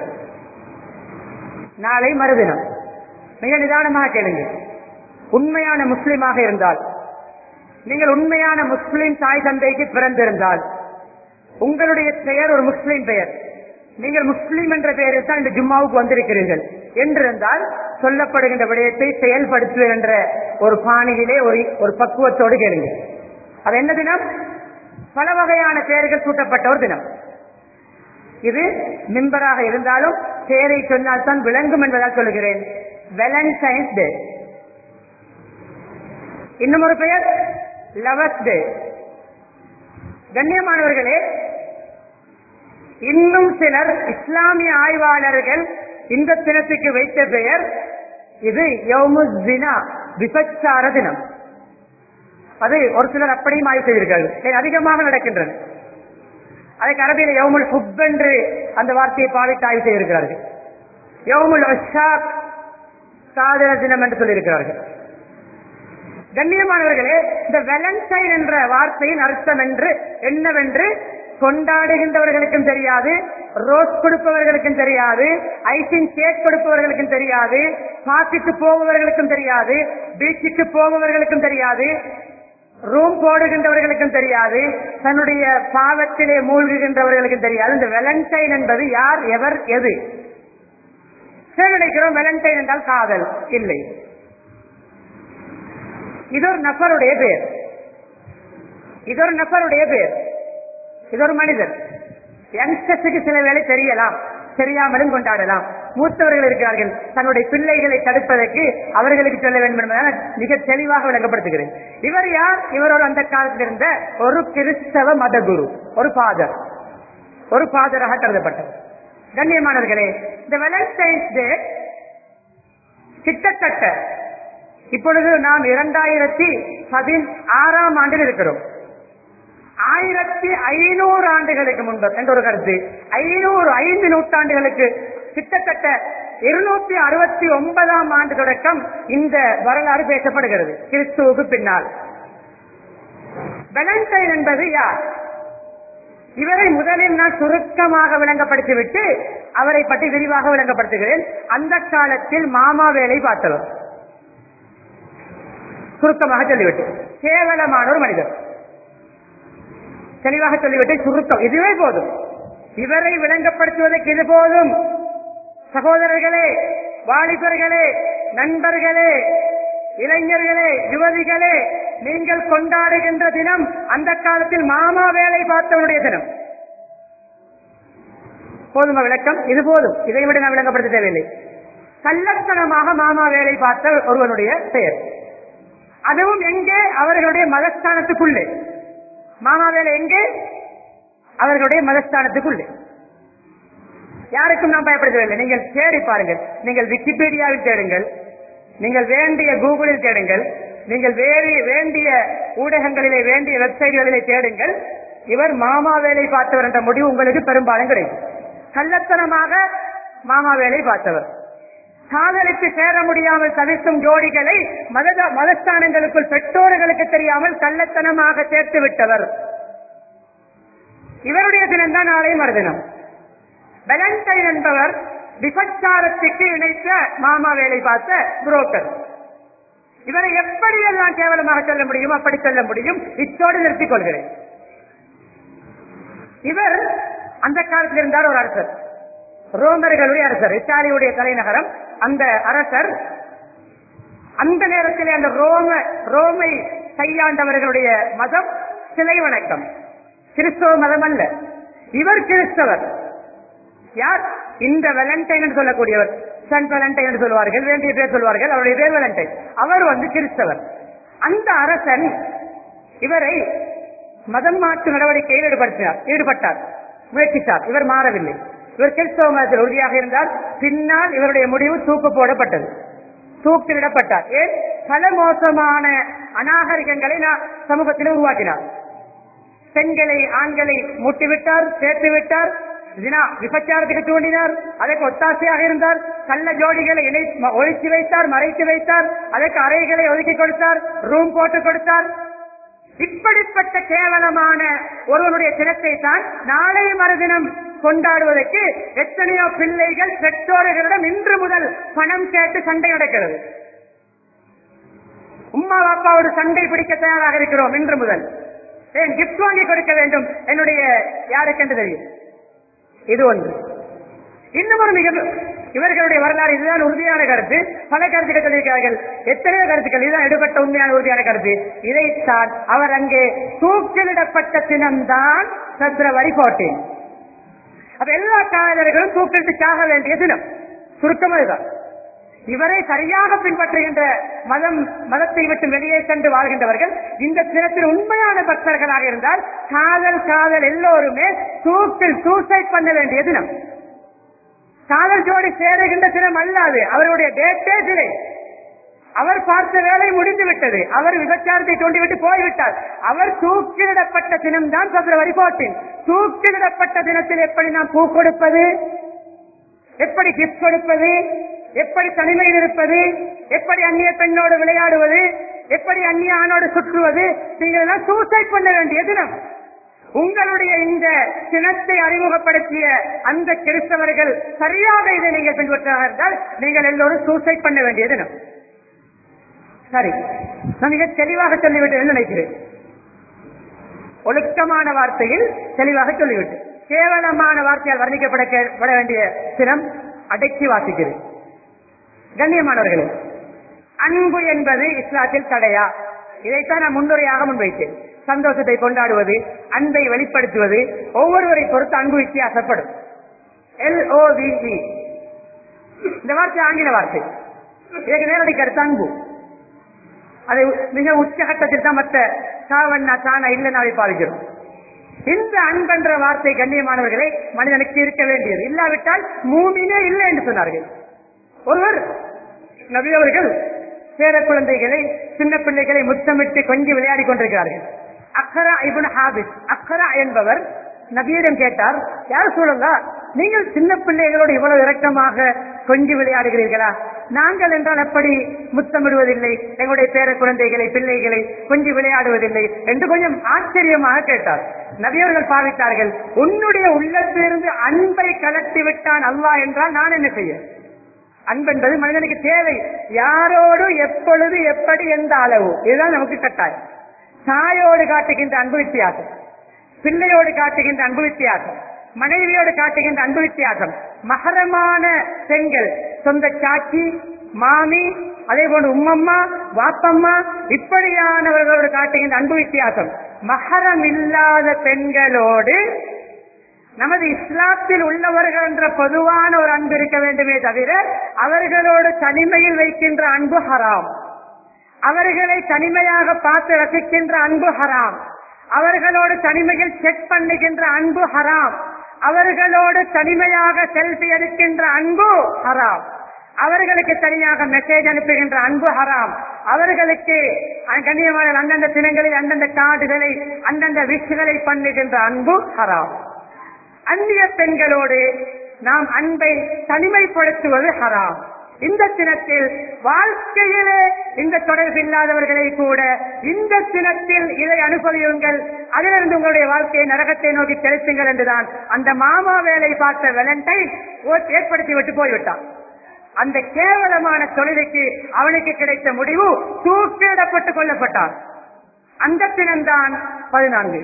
நாளை மறுதினம் மிக நிதானமாக கேளுங்க உண்மையான முஸ்லிமாக இருந்தால் நீங்கள் உண்மையான முஸ்லிம் தாய் தந்தைக்கு பிறந்திருந்தால் உங்களுடைய பெயர் ஒரு முஸ்லிம் பெயர் நீங்கள் முஸ்லிம் என்ற பெயரில் தான் இந்த ஜும்மாவுக்கு வந்திருக்கிறீர்கள் என்றிருந்தால் சொல்லப்படுகின்ற விடயத்தை செயல்படுத்துவேன் என்ற ஒரு பாணியிலே ஒரு ஒரு பக்குவத்தோடு கேளுங்க அது என்ன தினம் பல வகையான பெயர்கள் சூட்டப்பட்ட ஒரு தினம் இது மிம்பராக இருந்தாலும் பெயரை சொன்னால் தான் விளங்கும் என்பதால் சொல்லுகிறேன் வேலண்டைன்ஸ் டே இன்னும் ஒரு பெயர் லவர்ஸ் டே கண்ணியமானவர்களே இன்னும் சிலர் இஸ்லாமிய ஆய்வாளர்கள் இந்த தினத்துக்கு வைத்த பெயர் இது யௌமுஸ்ஸினா விபச்சார தினம் அது ஒரு சிலர் அப்படியும் ஆய்வு செய்திருக்கார்கள் இது அதிகமாக நடக்கின்றது அதுக்கு அரபியில் யௌமுல் ஹுப் என்று அந்த வார்த்தையை பாவித்து ஆய்வு செய்திருக்கிறார்கள் யௌமுல் அஷாக் காதல தினம் என்று சொல்லியிருக்கிறார்கள் கண்ணியமானவர்களே இந்த வேலண்டைன் என்ற வார்த்தையின் அர்த்தம் என்று என்னவென்று கொண்டாடுகின்றவர்களுக்கும் தெரியாது ரோஸ் கொடுப்பவர்களுக்கும் தெரியாது ஐசிங் கேக் கொடுப்பவர்களுக்கும் தெரியாது பாசிக்கு போபவர்களுக்கும் தெரியாது பீச்சுக்கு போபவர்களுக்கும் தெரியாது ரூம் போடுகின்றவர்களுக்கும் தெரியாது தன்னுடைய பாவத்திலே மூழ்குகின்றவர்களுக்கும் தெரியாது இந்த வேலண்டைன் என்பது யார் எவர் எது சில நினைக்கிறோம் வேலண்டைன் என்றால் காதல் இல்லை இது ஒரு நபருடைய பேர் இது ஒரு நபருடைய பேர் இது ஒரு மனிதர் யங்ஸ்டர்ஸுக்கு சில வேளை தெரியலாம் தெரியாமலும் கொண்டாடலாம் மூத்தவர்கள் இருக்கிறார்கள் தன்னுடைய பிள்ளைகளை தடுப்பதற்கு அவர்களுக்கு சொல்ல வேண்டும் என்பதால் மிக தெளிவாக விளங்கப்படுத்துகிறேன் இவர் யார் இவரோட அந்த காலத்தில் இருந்த ஒரு கிறிஸ்தவ மதகுரு ஒரு ஃபாதர் ஒரு ஃபாதராக கருதப்பட்டவர் கண்ணியமானவர்களே இந்த வேலண்டைன்ஸ் டே கிட்டத்தட்ட இப்பொழுது நாம் இரண்டாயிரத்தி பதினாறாம் ஆண்டில் இருக்கிறோம் ஆயிரத்தி ஐநூறு ஆண்டுகளுக்கு முன்பு என்ற ஒரு கருத்து ஐநூறு ஐந்து நூற்றாண்டுகளுக்கு கிட்டத்தட்ட இருநூத்தி அறுபத்தி ஒன்பதாம் ஆண்டு தொடக்கம் இந்த வரலாறு பேசப்படுகிறது கிறிஸ்துவுக்கு பின்னால் வெலண்டைன் என்பது யார் இவரை முதலில் நான் சுருக்கமாக விளங்கப்படுத்திவிட்டு அவரை பற்றி விரிவாக விளங்கப்படுத்துகிறேன் அந்த காலத்தில் மாமா வேலை பார்த்தவர் சுருக்கமாக சொல்லிவிட்டு கேவலமான ஒரு மனிதர் தெளிவாக சொல்லிவிட்டு சுருக்கம் இதுவே போதும் இவரை விளங்கப்படுத்துவதற்கு இது போதும் சகோதரர்களே வாலிபர்களே நண்பர்களே இளைஞர்களே யுவதிகளே நீங்கள் கொண்டாடுகின்ற தினம் அந்த காலத்தில் மாமா வேலை பார்த்தவனுடைய தினம் போதுமா விளக்கம் இது போதும் இதை விட நான் விளங்கப்படுத்த தேவையில்லை கள்ளத்தனமாக மாமா வேலை பார்த்த ஒருவனுடைய பெயர் அதுவும் எங்கே அவர்களுடைய மதஸ்தானத்துக்குள்ளே மாமா வேலை எங்கே அவர்களுடைய மதஸ்தானத்துக்குள்ளே யாருக்கும் நாம் பயப்படுத்தவில்லை நீங்கள் தேடி பாருங்கள் நீங்கள் விக்கிபீடியாவில் தேடுங்கள் நீங்கள் வேண்டிய கூகுளில் தேடுங்கள் நீங்கள் வேறு வேண்டிய ஊடகங்களிலே வேண்டிய வெப்சைட்களிலே தேடுங்கள் இவர் மாமா வேலை பார்த்தவர் என்ற முடிவு உங்களுக்கு பெரும்பாலும் கிடைக்கும் கள்ளத்தனமாக மாமா வேலை பார்த்தவர் காதலித்து சேர முடியாமல் தவிர்க்கும் ஜோடிகளை மத மதஸ்தானங்களுக்குள் பெற்றோர்களுக்கு தெரியாமல் கள்ளத்தனமாக சேர்த்து விட்டவர் இவருடைய தினம்தான் நாளை மறுதினம் வெலண்டைன் என்பவர் விபச்சாரத்துக்கு இணைத்த மாமா வேலை பார்த்த புரோக்கர் இவரை எப்படியெல்லாம் கேவலமாக சொல்ல முடியும் அப்படி சொல்ல முடியும் இத்தோடு நிறுத்திக் கொள்கிறேன் இவர் அந்த காலத்தில் இருந்தார் ஒரு அரசர் ரோமர்களுடைய அரசர் இத்தாலியுடைய தலைநகரம் அந்த அரசர் அந்த நேரத்தில் அந்த ரோம ரோமை கையாண்டவர்களுடைய மதம் சிலை வணக்கம் கிறிஸ்தவ மதம் அல்ல இவர் கிறிஸ்தவர் யார் இந்த வெலண்டைன் என்று சொல்லக்கூடியவர் சென்ட் வெலண்டைன் என்று சொல்வார்கள் வேண்டிய பேர் சொல்வார்கள் அவருடைய பேர் வெலண்டைன் அவர் வந்து கிறிஸ்தவர் அந்த அரசன் இவரை மதம் மாற்று நடவடிக்கையில் ஈடுபடுத்தினார் ஈடுபட்டார் முயற்சித்தார் இவர் மாறவில்லை இவர் கிறிஸ்தவ மதத்தில் உறுதியாக இருந்தார் பின்னால் இவருடைய முடிவு தூக்கு போடப்பட்டது தூக்கிலிடப்பட்டார் ஏன் பல மோசமான அநாகரிகங்களை நான் சமூகத்தில் உருவாக்கினார் பெண்களை ஆண்களை மூட்டிவிட்டார் சேர்த்து விட்டார் ஜினா விபச்சாரத்துக்கு தூண்டினார் அதற்கு ஒத்தாசையாக இருந்தார் கள்ள ஜோடிகளை இணை ஒழித்து வைத்தார் மறைத்து வைத்தார் அதற்கு அறைகளை ஒதுக்கி கொடுத்தார் ரூம் போட்டு கொடுத்தார் இப்படிப்பட்ட கேவலமான ஒருவனுடைய தினத்தை தான் நாளை மறுதினம் கொண்டாடுவதற்கு எத்தனையோ பிள்ளைகள் பெற்றோர்களிடம் இன்று முதல் பணம் கேட்டு சண்டை நடக்கிறது உம்மா அப்பாவோடு சண்டை பிடிக்க தயாராக இருக்கிறோம் இன்று முதல் ஏன் கிஃப்ட் வாங்கி கொடுக்க வேண்டும் என்னுடைய யாருக்கென்று தெரியும் இது ஒன்று இன்னும் ஒரு மிக இவர்களுடைய வரலாறு இதுதான் உறுதியான கருத்து பல கருத்துக்கள் சொல்லியிருக்கிறார்கள் எத்தனையோ கருத்துக்கள் இதுதான் எடுபட்ட உண்மையான உறுதியான கருத்து இதைத்தான் அவர் அங்கே தூக்கிலிடப்பட்ட தினம்தான் பிப்ரவரி போட்டேன் அப்ப எல்லா காதலர்களும் தூக்கிட்டு சாக வேண்டிய தினம் சுருக்கமாக இதுதான் இவரை சரியாக பின்பற்றுகின்ற மதம் மதத்தை விட்டு வெளியே சென்று வாழ்கின்றவர்கள் இந்த தினத்தில் உண்மையான பக்தர்களாக இருந்தால் காதல் காதல் எல்லோருமே தூக்கில் சூசைட் பண்ண வேண்டிய தினம் காதல் ஜோடி சேருகின்ற தினம் அல்லாது அவருடைய டேட்டே சிலை அவர் பார்த்த வேலை முடிந்து விட்டது அவர் விபச்சாரத்தை தோண்டிவிட்டு போய்விட்டார் அவர் தூக்கிலிடப்பட்ட தினம்தான் பிப்ரவரி 14 தூக்கிலிடப்பட்ட தினத்தில் எப்படி நாம் பூ கொடுப்பது எப்படி கிஃப்ட் கொடுப்பது எப்படி தனிமையில் இருப்பது எப்படி அந்நிய பெண்ணோடு விளையாடுவது எப்படி அந்நிய ஆணோடு சுற்றுவது நீங்கள் எல்லாம் சூசைட் பண்ண வேண்டிய தினம் உங்களுடைய இந்த தினத்தை அறிமுகப்படுத்திய அந்த கிறிஸ்தவர்கள் சரியாக இதை நீங்கள் பின்பற்றாக இருந்தால் நீங்கள் எல்லோரும் சூசைட் பண்ண வேண்டிய தினம் சரி நான் மிக தெளிவாக சொல்லிவிட்டேன் நினைக்கிறேன் ஒழுக்கமான வார்த்தையில் தெளிவாக சொல்லிவிட்டேன் கேவலமான வார்த்தையால் வர்ணிக்கப்பட கே- பட வேண்டிய தினம் அடக்கி வாசிக்கிறேன் கண்ணியமானவர்களே அன்பு என்பது இஸ்லாத்தில் தடையா இதைத்தான் நான் முன்னுரையாக முன்வைத்தேன் சந்தோஷத்தை கொண்டாடுவது அன்பை வெளிப்படுத்துவது ஒவ்வொருவரை பொறுத்து அன்பு வித்தியாசப்படும் எல் ஓ இந்த வார்த்தை ஆங்கில வார்த்தை இதற்கு நேரடி கருத்து அன்பு அதை மிக உச்சகட்டத்தில் தான் மற்ற சாவண்ணா சாணா இல்லைனாவை பாதிக்கிறோம் இந்த அன்பென்ற வார்த்தை கண்ணியமானவர்களே மனிதனுக்கு இருக்க வேண்டியது இல்லாவிட்டால் மூமினே இல்லை என்று சொன்னார்கள் ஒருவர் நபி அவர்கள் பேர குழந்தைகளை சின்ன பிள்ளைகளை முத்தமிட்டு கொஞ்சி விளையாடி கொண்டிருக்கிறார்கள் அக்கரா இபுன் ஹாபிஸ் அக்கரா என்பவர் நபியிடம் கேட்டார் யார் சூழலா நீங்கள் சின்ன பிள்ளைகளோடு இவ்வளவு இரக்கமாக கொஞ்சி விளையாடுகிறீர்களா நாங்கள் என்றால் எப்படி முத்தமிடுவதில்லை எங்களுடைய பேர குழந்தைகளை பிள்ளைகளை கொஞ்சி விளையாடுவதில்லை என்று கொஞ்சம் ஆச்சரியமாக கேட்டார் நபியவர்கள் பாவித்தார்கள் உன்னுடைய உள்ளத்திலிருந்து அன்பை கலட்டி விட்டான் அல்லாஹ் என்றால் நான் என்ன செய்ய அன்பென்பது மனிதனுக்கு தேவை யாரோடு எப்பொழுது எப்படி எந்த அளவு இதுதான் நமக்கு கட்டாயம் தாயோடு காட்டுகின்ற அன்பு வித்தியாசம் பிள்ளையோடு காட்டுகின்ற அன்பு வித்தியாசம் மனைவியோடு காட்டுகின்ற அன்பு வித்தியாசம் மகரமான பெண்கள் சொந்த சாட்சி மாமி அதே போன்று உம்மம்மா வாப்பம்மா இப்படியானவர்களோடு காட்டுகின்ற அன்பு வித்தியாசம் மகரம் இல்லாத பெண்களோடு நமது இஸ்லாத்தில் உள்ளவர்கள் என்ற பொதுவான ஒரு அன்பு இருக்க வேண்டுமே தவிர அவர்களோடு தனிமையில் வைக்கின்ற அன்பு ஹராம் அவர்களை தனிமையாக பார்த்து ரசிக்கின்ற அன்பு ஹராம் அவர்களோடு தனிமையில் செக் பண்ணுகின்ற அன்பு ஹராம் அவர்களோடு தனிமையாக செல்ஃபி எடுக்கின்ற அன்பு ஹராம் அவர்களுக்கு தனியாக மெசேஜ் அனுப்புகின்ற அன்பு ஹராம் அவர்களுக்கு கண்ணியமான அந்தந்த தினங்களில் அந்தந்த கார்டுகளை அந்தந்த விஷகளை பண்ணுகின்ற அன்பு ஹராம் அந்நிய பெண்களோடு நாம் அன்பை தனிமைப்படுத்துவது ஹராம் இந்த தினத்தில் வாழ்க்கையிலே இந்த தொடர்பு இல்லாதவர்களை கூட இந்த தினத்தில் இதை அனுபவியுங்கள் அதிலிருந்து உங்களுடைய வாழ்க்கையை நரகத்தை நோக்கி செலுத்துங்கள் என்றுதான் அந்த மாமா வேலை பார்த்த வெலண்டைன் ஏற்படுத்தி விட்டு போய்விட்டான் அந்த கேவலமான தொழிலுக்கு அவனுக்கு கிடைத்த முடிவு தூக்கிடப்பட்டுக் கொள்ளப்பட்டான் அந்த தினம்தான் பதினான்கு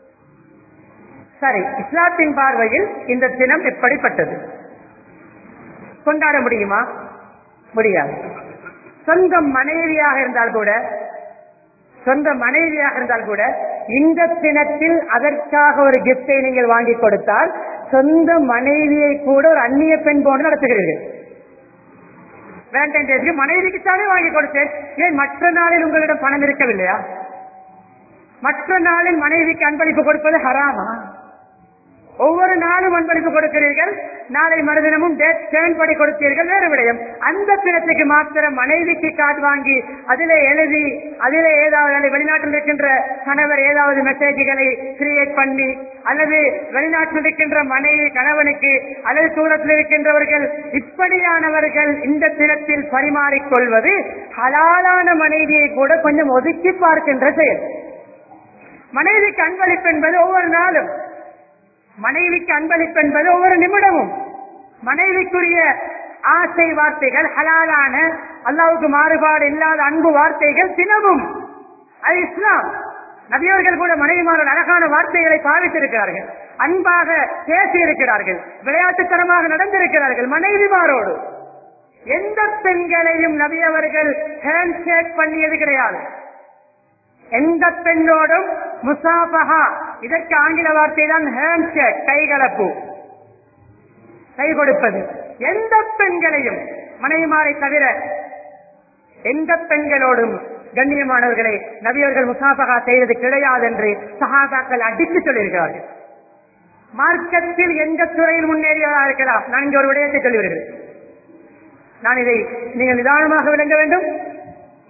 சரி இஸ்லாத்தின் பார்வையில் இந்த தினம் எப்படிப்பட்டது கொண்டாட முடியுமா முடியாது சொந்த மனைவியாக இருந்தால் கூட சொந்த மனைவியாக இருந்தால் கூட இந்த தினத்தில் அதற்காக ஒரு கிஃப்டை நீங்கள் வாங்கி கொடுத்தால் சொந்த மனைவியை கூட ஒரு அந்நிய பெண் போன்று நடத்துகிறீர்கள் வேலண்டைன் டேஸ்க்கு மனைவிக்குத்தானே வாங்கி கொடுத்தேன் ஏன் மற்ற நாளில் உங்களிடம் பணம் இருக்கவில்லையா மற்ற நாளில் மனைவிக்கு அன்பளிப்பு கொடுப்பது ஹராமா ஒவ்வொரு நாளும் அன்பளிப்பு கொடுக்கிறீர்கள் நாளை மறுதினமும் டேட் டேர்ன் படி கொடுத்தீர்கள் வேறு விடயம் அந்த தினத்துக்கு மாத்திரம் மனைவிக்கு கார்டு வாங்கி அதிலே எழுதி அதிலே ஏதாவது அல்லது வெளிநாட்டில் இருக்கின்ற கணவர் ஏதாவது மெசேஜ்களை கிரியேட் பண்ணி அல்லது வெளிநாட்டில் இருக்கின்ற மனைவி கணவனுக்கு அல்லது தூரத்தில் இருக்கின்றவர்கள் இப்படியானவர்கள் இந்த தினத்தில் பரிமாறிக்கொள்வது ஹலாலான மனைவியை கூட கொஞ்சம் ஒதுக்கி பார்க்கின்ற செயல் மனைவிக்கு அன்பளிப்பு என்பது ஒவ்வொரு நாளும் மனைவிக்கு அன்பளிப்பு என்பது ஒவ்வொரு நிமிடமும் மனைவிக்குரிய ஆசை வார்த்தைகள் ஹலாலான அல்லாவுக்கு மாறுபாடு இல்லாத அன்பு வார்த்தைகள் தினமும் அது இஸ்லாம் நபியவர்கள் கூட மனைவிமாரோட அழகான வார்த்தைகளை பாவித்திருக்கிறார்கள் அன்பாக பேசி இருக்கிறார்கள் விளையாட்டுத்தனமாக நடந்திருக்கிறார்கள் மனைவிமாரோடு எந்த பெண்களையும் நபியவர்கள் ஹேண்ட் ஷேக் பண்ணியது கிடையாது எந்த பெண்ணோடும் முசாபஹா இதற்கு ஆங்கில வார்த்தை தான் ஹேண்ட் ஷேக் கைகலப்பு கை கொடுப்பது எந்த பெண்களையும் மனைவிமாரை தவிர எந்த பெண்களோடும் கண்ணியமானவர்களை நபியர்கள் முசாபகா செய்தது கிடையாது என்று சகாதாக்கள் அடித்து சொல்லியிருக்கிறார்கள் மார்க்கத்தில் எந்த துறையில் முன்னேறியவராக இருக்கலாம் நான் இங்கே ஒரு விடயத்தை சொல்லி வருகிறேன் நான் இதை நீங்கள் நிதானமாக விளங்க வேண்டும்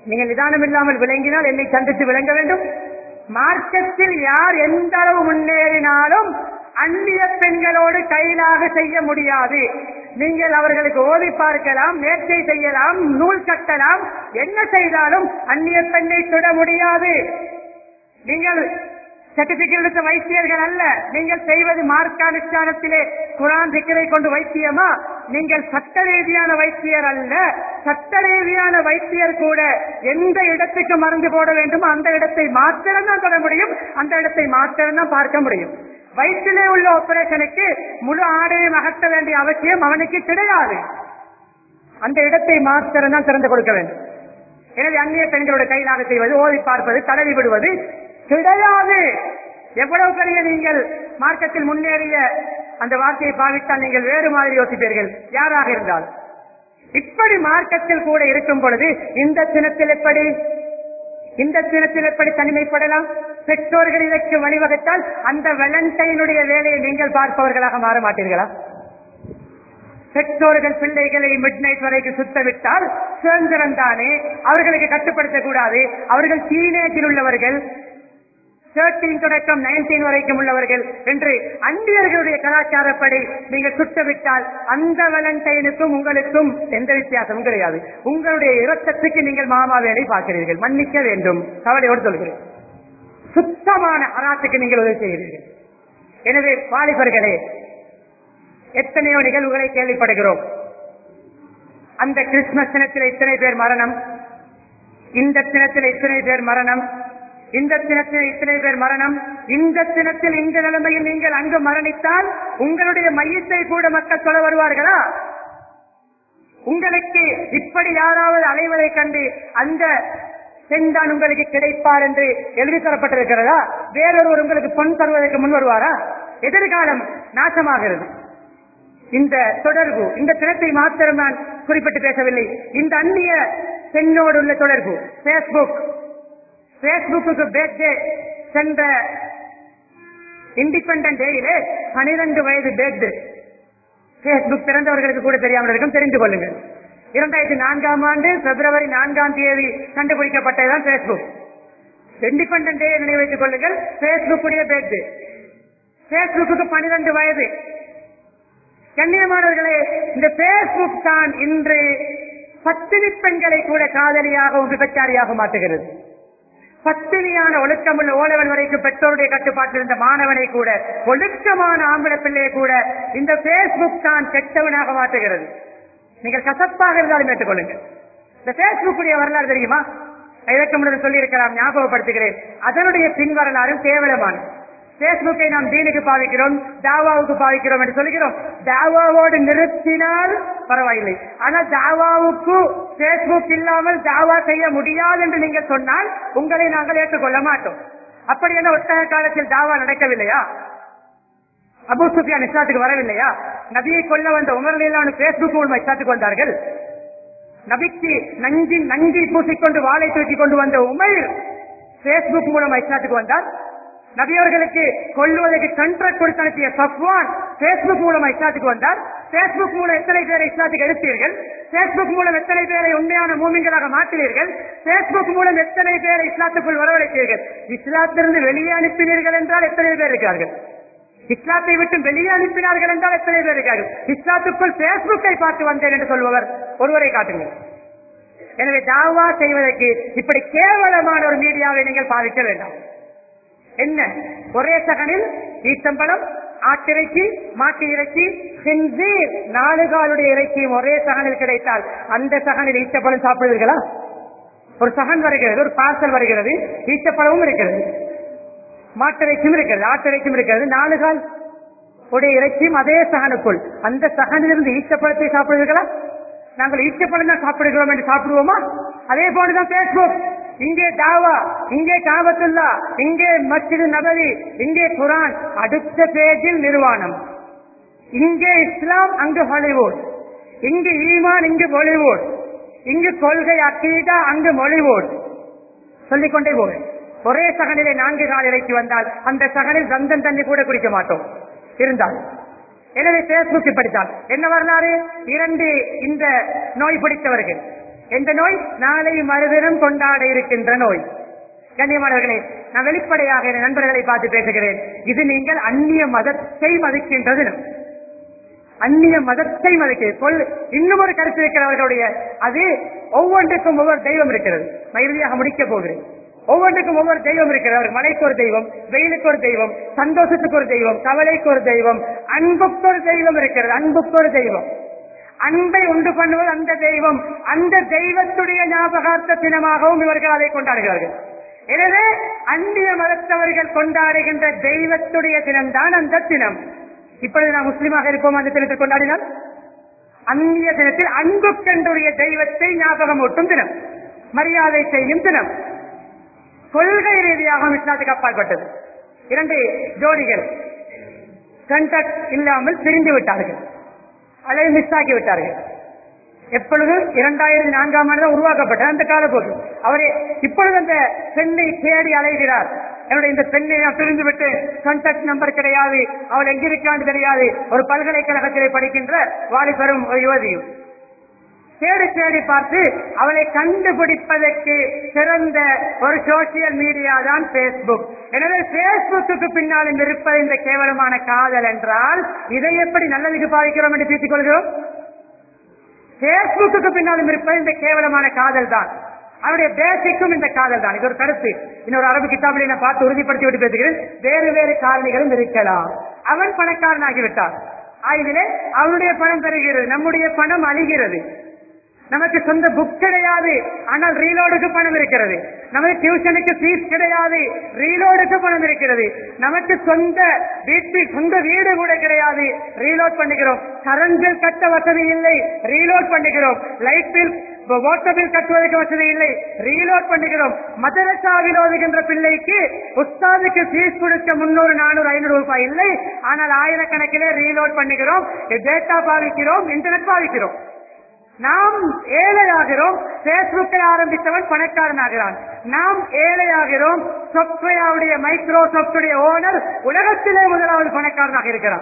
நீங்கள் நிதானம் இல்லாமல் விளங்கினால் என்னை சந்தித்து விளங்க வேண்டும் மார்க்கத்தில் யார் எந்த அளவு முன்னேறினாலும் அந்நிய பெண்களோடு கையிலாக செய்ய முடியாது நீங்கள் அவர்களுக்கு ஓதி பார்க்கலாம் நேர்ச்சை செய்யலாம் நூல் கட்டலாம் என்ன செய்தாலும் அந்நிய பெண்ணை தொட முடியாது நீங்கள் சர்டிபிகேட் எடுத்த வைத்தியர்கள் அல்ல நீங்கள் செய்வது மார்க்கானுஷ்டானத்திலே குரான் சிக்கரை கொண்டு வைத்தியமா நீங்கள் சட்ட ரீதியான வைத்தியர் அல்ல சட்ட ரீதியான வைத்தியர் கூட எந்த இடத்துக்கு மருந்து போட வேண்டுமோ அந்த இடத்தை மாத்திரம் தான் தொட முடியும் அந்த இடத்தை மாத்திரம் தான் பார்க்க முடியும் வயிற்றிலே உள்ள ஆபரேஷனுக்கு முழு ஆடையும் அகற்ற வேண்டிய அவசியம் அவனுக்கு கிடையாது அந்த இடத்தை மாத்திரம் தான் திறந்து கொடுக்க வேண்டும் எனவே அந்நிய பெண்களோட கையிலாக செய்வது ஓதி பார்ப்பது தடவி விடுவது கிடையாது எவ்வளவு பெரிய நீங்கள் மார்க்கத்தில் முன்னேறிய அந்த வார்த்தையை பாவித்தால் நீங்கள் வேறு மாதிரி யோசிப்பீர்கள் யாராக இருந்தால் இப்படி மார்க்கத்தில் கூட இருக்கும் பொழுது இந்த தினத்தில் எப்படி இந்த தினத்தில் எப்படி தனிமைப்படலாம் பெற்றோர்கள் இதற்கு வழிவகுத்தால் அந்த வெலண்டைனுடைய வேலையை நீங்கள் பார்ப்பவர்களாக மாற மாட்டீர்களா பெற்றோர்கள் பிள்ளைகளை மிட் நைட் வரைக்கும் சுத்தவிட்டால் சுதந்திரம் தானே அவர்களுக்கு கட்டுப்படுத்தக் கூடாது அவர்கள் டீனேஜில் உள்ளவர்கள் தேர்ட்டீன் தொடக்கம் நைன்டீன் வரைக்கும் உள்ளவர்கள் என்று அந்நியர்களுடைய கலாச்சாரப்படி நீங்கள் சுட்டவிட்டால் அந்த வேலண்டைனுக்கும் உங்களுக்கும் எந்த வித்தியாசமும் கிடையாது உங்களுடைய இரத்தத்துக்கு நீங்கள் மாமா வேலை பார்க்கிறீர்கள் மன்னிக்க வேண்டும் கவலையோடு சொல்கிறேன் சுத்தமான அராத்துக்கு நீங்கள் உதவி செய்கிறீர்கள் எனவே வாலிபர்களே எத்தனையோ நிகழ்வுகளை கேள்விப்படுகிறோம் அந்த கிறிஸ்துமஸ் தினத்தில் இத்தனை பேர் மரணம் இந்த தினத்தில் இத்தனை பேர் மரணம் இந்த தினத்தில் இத்தனை பேர் மரணம் இந்த தினத்தில் இந்த நிலைமையில் நீங்கள் அங்கு மரணித்தால் உங்களுடைய மையத்தை கூட மக்கள் சொல்ல வருவார்களா உங்களுக்கு இப்படி யாராவது அலைவதை கண்டு அந்த பெண்தான் உங்களுக்கு கிடைப்பார் என்று எழுதி தரப்பட்டிருக்கிறதா வேறொருவர் உங்களுக்கு பொன் தருவதற்கு முன் வருவாரா எதிர்காலம் நாசமாகிறது இந்த தொடர்பு இந்த தினத்தை மாத்திரம் நான் குறிப்பிட்டு பேசவில்லை இந்த அந்நிய பெண்ணோடு உள்ள தொடர்பு பேஸ்புக் பேஸ்புக்கு பேர்தே சென்ற இண்டிபெண்டன்ட் டேயிலே பனிரெண்டு வயது பேர்து பேஸ்புக் பிறந்தவர்களுக்கு கூட தெரியாமல் இருக்கும் தெரிந்து கொள்ளுங்கள் இரண்டாயிரத்தி நான்காம் ஆண்டு பிப்ரவரி நான்காம் தேதி கண்டுபிடிக்கப்பட்டதுதான் பேஸ்புக் இண்டிபெண்டன்ட் டே நினைவு வைத்துக் கொள்ளுங்கள் பேஸ்புக்குடைய பேர்து பேஸ்புக்கு பனிரெண்டு வயது கண்ணியமானவர்களே இந்த பேஸ்புக் தான் இன்று பத்தினி பெண்களை கூட காதலியாகவும் விபச்சாரியாக மாற்றுகிறது பத்தினியான ஒழுக்கமுள்ள ஓலவன் வரைக்கும் பெற்றோருடைய கட்டுப்பாட்டில் இருந்த மாணவனை கூட ஒழுக்கமான ஆம்பளை பிள்ளையை கூட இந்த பேஸ்புக் தான் கெட்டவனாக மாற்றுகிறது நீங்கள் கசப்பாக இருந்தாலும் ஏற்றுக்கொள்ளுங்கள் இந்த பேஸ்புக்குடைய வரலாறு தெரியுமா இதற்கு முன்னர் சொல்லியிருக்கலாம் ஞாபகப்படுத்துகிறேன் அதனுடைய பின் வரலாறும் கேவலமானது பேஸ்புக்கை நாம் தீனுக்கு பாவிக்கிறோம் தாவாவுக்கு பாவிக்கிறோம் என்று சொல்கிறோம் தாவாவோடு நிறுத்தினால் பரவாயில்லை ஆனா தாவாவுக்கு பேஸ்புக் இல்லாமல் தாவா செய்ய முடியாது என்று நீங்கள் சொன்னால் உங்களை நாங்கள் ஏற்றுக்கொள்ள மாட்டோம் அப்படி என்ன ஒத்தக காலத்தில் தாவா நடக்கவில்லையா அபு சுஃபியான் இஸ்லாத்துக்கு வரவில்லையா நபியை கொல்ல வந்த உமர்லாம் பேஸ்புக் மூலம் இஸ்லாத்துக்கு வந்தார்கள் நபிக்கு நஞ்சி நஞ்சி பூசிக்கொண்டு வாளை தூக்கி கொண்டு வந்த உமர் பேஸ்புக் மூலம் இஸ்லாத்துக்கு வந்தார் நபி அவர்களுக்கு கொள்வதற்கு கண்ட்ராக்ட் கொடுத்து அனுப்பிய சஃப்வான் பேஸ்புக் மூலம் இஸ்லாத்துக்கு வந்தார் பேஸ்புக் மூலம் எத்தனை பேரை இஸ்லாத்துக்கு எடுத்தீர்கள் பேஸ்புக் மூலம் எத்தனை பேரை உண்மையான மூமிங்களாக மாற்றினீர்கள் பேஸ்புக் மூலம் எத்தனை பேரை இஸ்லாத்துக்குள் வரவழைத்தீர்கள் இஸ்லாத்திலிருந்து வெளியே அனுப்பினீர்கள் என்றால் எத்தனை பேர் இருக்கிறார்கள் இஸ்லாத்தை விட்டு வெளியே அனுப்பினார்கள் என்றால் எத்தனை பேர் இருக்கார்கள் இஸ்லாத்துக்குள் பேஸ்புக்கை பார்த்து வந்தேன் என்று சொல்பவர் ஒருவரை காட்டுங்கள் எனவே தாவா செய்வதற்கு இப்படி கேவலமான ஒரு மீடியாவை நீங்கள் பாதிக்க வேண்டாம் என்ன ஒரே சகனில் ஈச்சம்பழம் ஆட்டிறைச்சி மாட்டு இறைச்சி செஞ்சீர் நாலு காலுடைய இறைச்சியும் ஒரே சகனில் கிடைத்தால் அந்த சகனில் ஈச்சப்பழம் சாப்பிடுவீர்களா ஒரு சகன் வருகிறது ஒரு பார்சல் வருகிறது ஈச்சப்பழமும் இருக்கிறது மாட்டிறைச்சியும் இருக்கிறது ஆட்டிறைச்சியும் இருக்கிறது நாலு கால் உடைய இறைச்சியும் அதே சகனுக்குள் அந்த சகனிலிருந்து ஈச்சப்பழத்தை சாப்பிடுவீர்களா நாங்கள் ஈச்சப்பழம் தான் சாப்பிடுகிறோம் என்று சாப்பிடுவோமா அதே போலதான் பேஸ்புக் இங்கே தாவா இங்கே காபத்துல்லா இங்கே மஸ்ஜிது நபவி இங்கே குரான் அடுத்த பேஜில் நிர்வாணம் இங்கே இஸ்லாம் அங்கு ஹாலிவுட் இங்கு ஈமான் இங்கு பாலிவுட் இங்கு கொள்கை அக்கீதா அங்கு மொழிவுட் சொல்லிக்கொண்டே போவேன் ஒரே சகனிலே நான்கு கால் இறைச்சி வந்தால் அந்த சகனில் கந்தன் தண்ணி கூட குடிக்க மாட்டோம் இருந்தால் எனவே பேஸ்புக் இப்படித்தான் என்ன வரலாறு இரண்டு இந்த நோய் பிடித்தவர்கள் எந்த நோய் நாளை மறுதினம் கொண்டாட இருக்கின்ற நோய் கண்ணியமானவர்களே நான் வெளிப்படையாக என் நண்பர்களை பார்த்து பேசுகிறேன் இது நீங்கள் அந்நிய மதத்தை மதிக்கின்ற தினம் அந்நிய மதத்தை மதிக்க கொள் இன்னும் ஒரு கருத்து இருக்கிறவர்களுடைய அது ஒவ்வொன்றுக்கும் ஒவ்வொரு தெய்வம் இருக்கிறது நான் இறுதியாக முடிக்க போகிறேன் ஒவ்வொன்றுக்கும் ஒவ்வொரு தெய்வம் இருக்கிறது அவருக்கு மலைக்கு ஒரு தெய்வம் வெயிலுக்கு ஒரு தெய்வம் சந்தோஷத்துக்கு ஒரு தெய்வம் கவலைக்கு ஒரு தெய்வம் அன்புக்கு ஒரு தெய்வம் இருக்கிறது அன்புக்கு ஒரு தெய்வம் அன்பை உண்டு பண்ணுவது அந்த தெய்வம் அந்த தெய்வத்துடைய ஞாபகார்த்த தினமாகவும் இவர்கள் அதை கொண்டாடுகிறார்கள் எனவே அந்நிய மதத்தவர்கள் கொண்டாடுகின்ற தெய்வத்துடைய தினம்தான் அந்த தினம் இப்பொழுது நாம் முஸ்லீமாக இருப்போம் அந்த தினத்தை கொண்டாடினால் அந்நிய தினத்தில் அன்புக்கென்றுடைய தெய்வத்தை ஞாபகம் ஊட்டும் தினம் மரியாதை செய்யும் தினம் கொள்கை ரீதியாக இஸ்லாத்துக்கு அப்பாற்பட்டது இரண்டு ஜோடிகள் கண்டக்ட் இல்லாமல் பிரிந்து விட்டார்கள் அதை மிஸ் ஆக்கி விட்டார்கள் எப்பொழுது இரண்டாயிரத்தி நான்காம் ஆண்டு உருவாக்கப்பட்ட அந்த காலப்போக்கு அவரே இப்பொழுது அந்த பெண்ணை தேடி அலைகிறார் என்னுடைய இந்த பெண்ணை நான் பிரிந்து விட்டு கான்டாக்ட் நம்பர் கிடையாது அவள் எங்கிருக்கான்னு தெரியாது ஒரு பல்கலைக்கழகத்திலே படிக்கின்ற வாலிபரும் ஒரு யுவதியும் தேடி தேடி பார்த்து அவளை கண்டுபிடிப்பதற்கு சிறந்த ஒரு சோசியல் மீடியா தான் பேஸ்புக் எனவே பேஸ்புக்கு பின்னாலும் இருப்பது இந்த கேவலமான காதல் என்றால் இதை எப்படி நல்லதுக்கு பாதிக்கிறோம் என்று பேசிக் கொள்கிறோம் பேஸ்புக்கு பின்னாலும் இருப்பது இந்த கேவலமான காதல் தான் அவருடைய பேசிக்கும் இந்த காதல் தான் இது ஒரு கருத்து இன்னொரு அரபு கிட்டாபிலே நான் பார்த்து உறுதிப்படுத்தி விட்டு பேசுகிறேன் வேறு வேறு காரணிகளும் இருக்கலாம் அவன் பணக்காரனாகிவிட்டான் ஆயிலே அவனுடைய பணம் பெறுகிறது நம்முடைய பணம் அழிகிறது நமக்கு சொந்த புக் கிடையாது ஆனால் ரீலோடுக்கு பணம் இருக்கிறது நமக்கு டியூஷனுக்கு ஃபீஸ் கிடையாது ரீலோடுக்கு பணம் இருக்கிறது நமக்கு சொந்த வீட்டு சொந்த வீடு கூட கிடையாது ரீலோட் பண்ணுகிறோம் கரண்ட் பில் கட்ட வசதி இல்லை ரீலோட் பண்ணுகிறோம் லைட் பில் வாட்டர் பில் கட்டுவதற்கு வசதி இல்லை ரீலோட் பண்ணுகிறோம் மதரசாவில் ஓதுகின்ற பிள்ளைக்கு உஸ்தாதுக்கு ஃபீஸ் கொடுக்க முன்னூறு நானூறு ஐநூறு ரூபாய் இல்லை ஆனால் ஆயிரக்கணக்கிலே ரீலோட் பண்ணுகிறோம் டேட்டா பாவிக்கிறோம் இன்டர்நெட் பாவிக்கிறோம் நாம் ஏழையாகிறோம் பேஸ்புக்கை ஆரம்பித்தவன் பணக்காரனாகிறான் நாம் ஏழையாகிறோம் சாப்ட்வேருடைய மைக்ரோசாப்டுடைய ஓனர் உலகத்திலே முதலாவது பணக்காரனாக இருக்கிறான்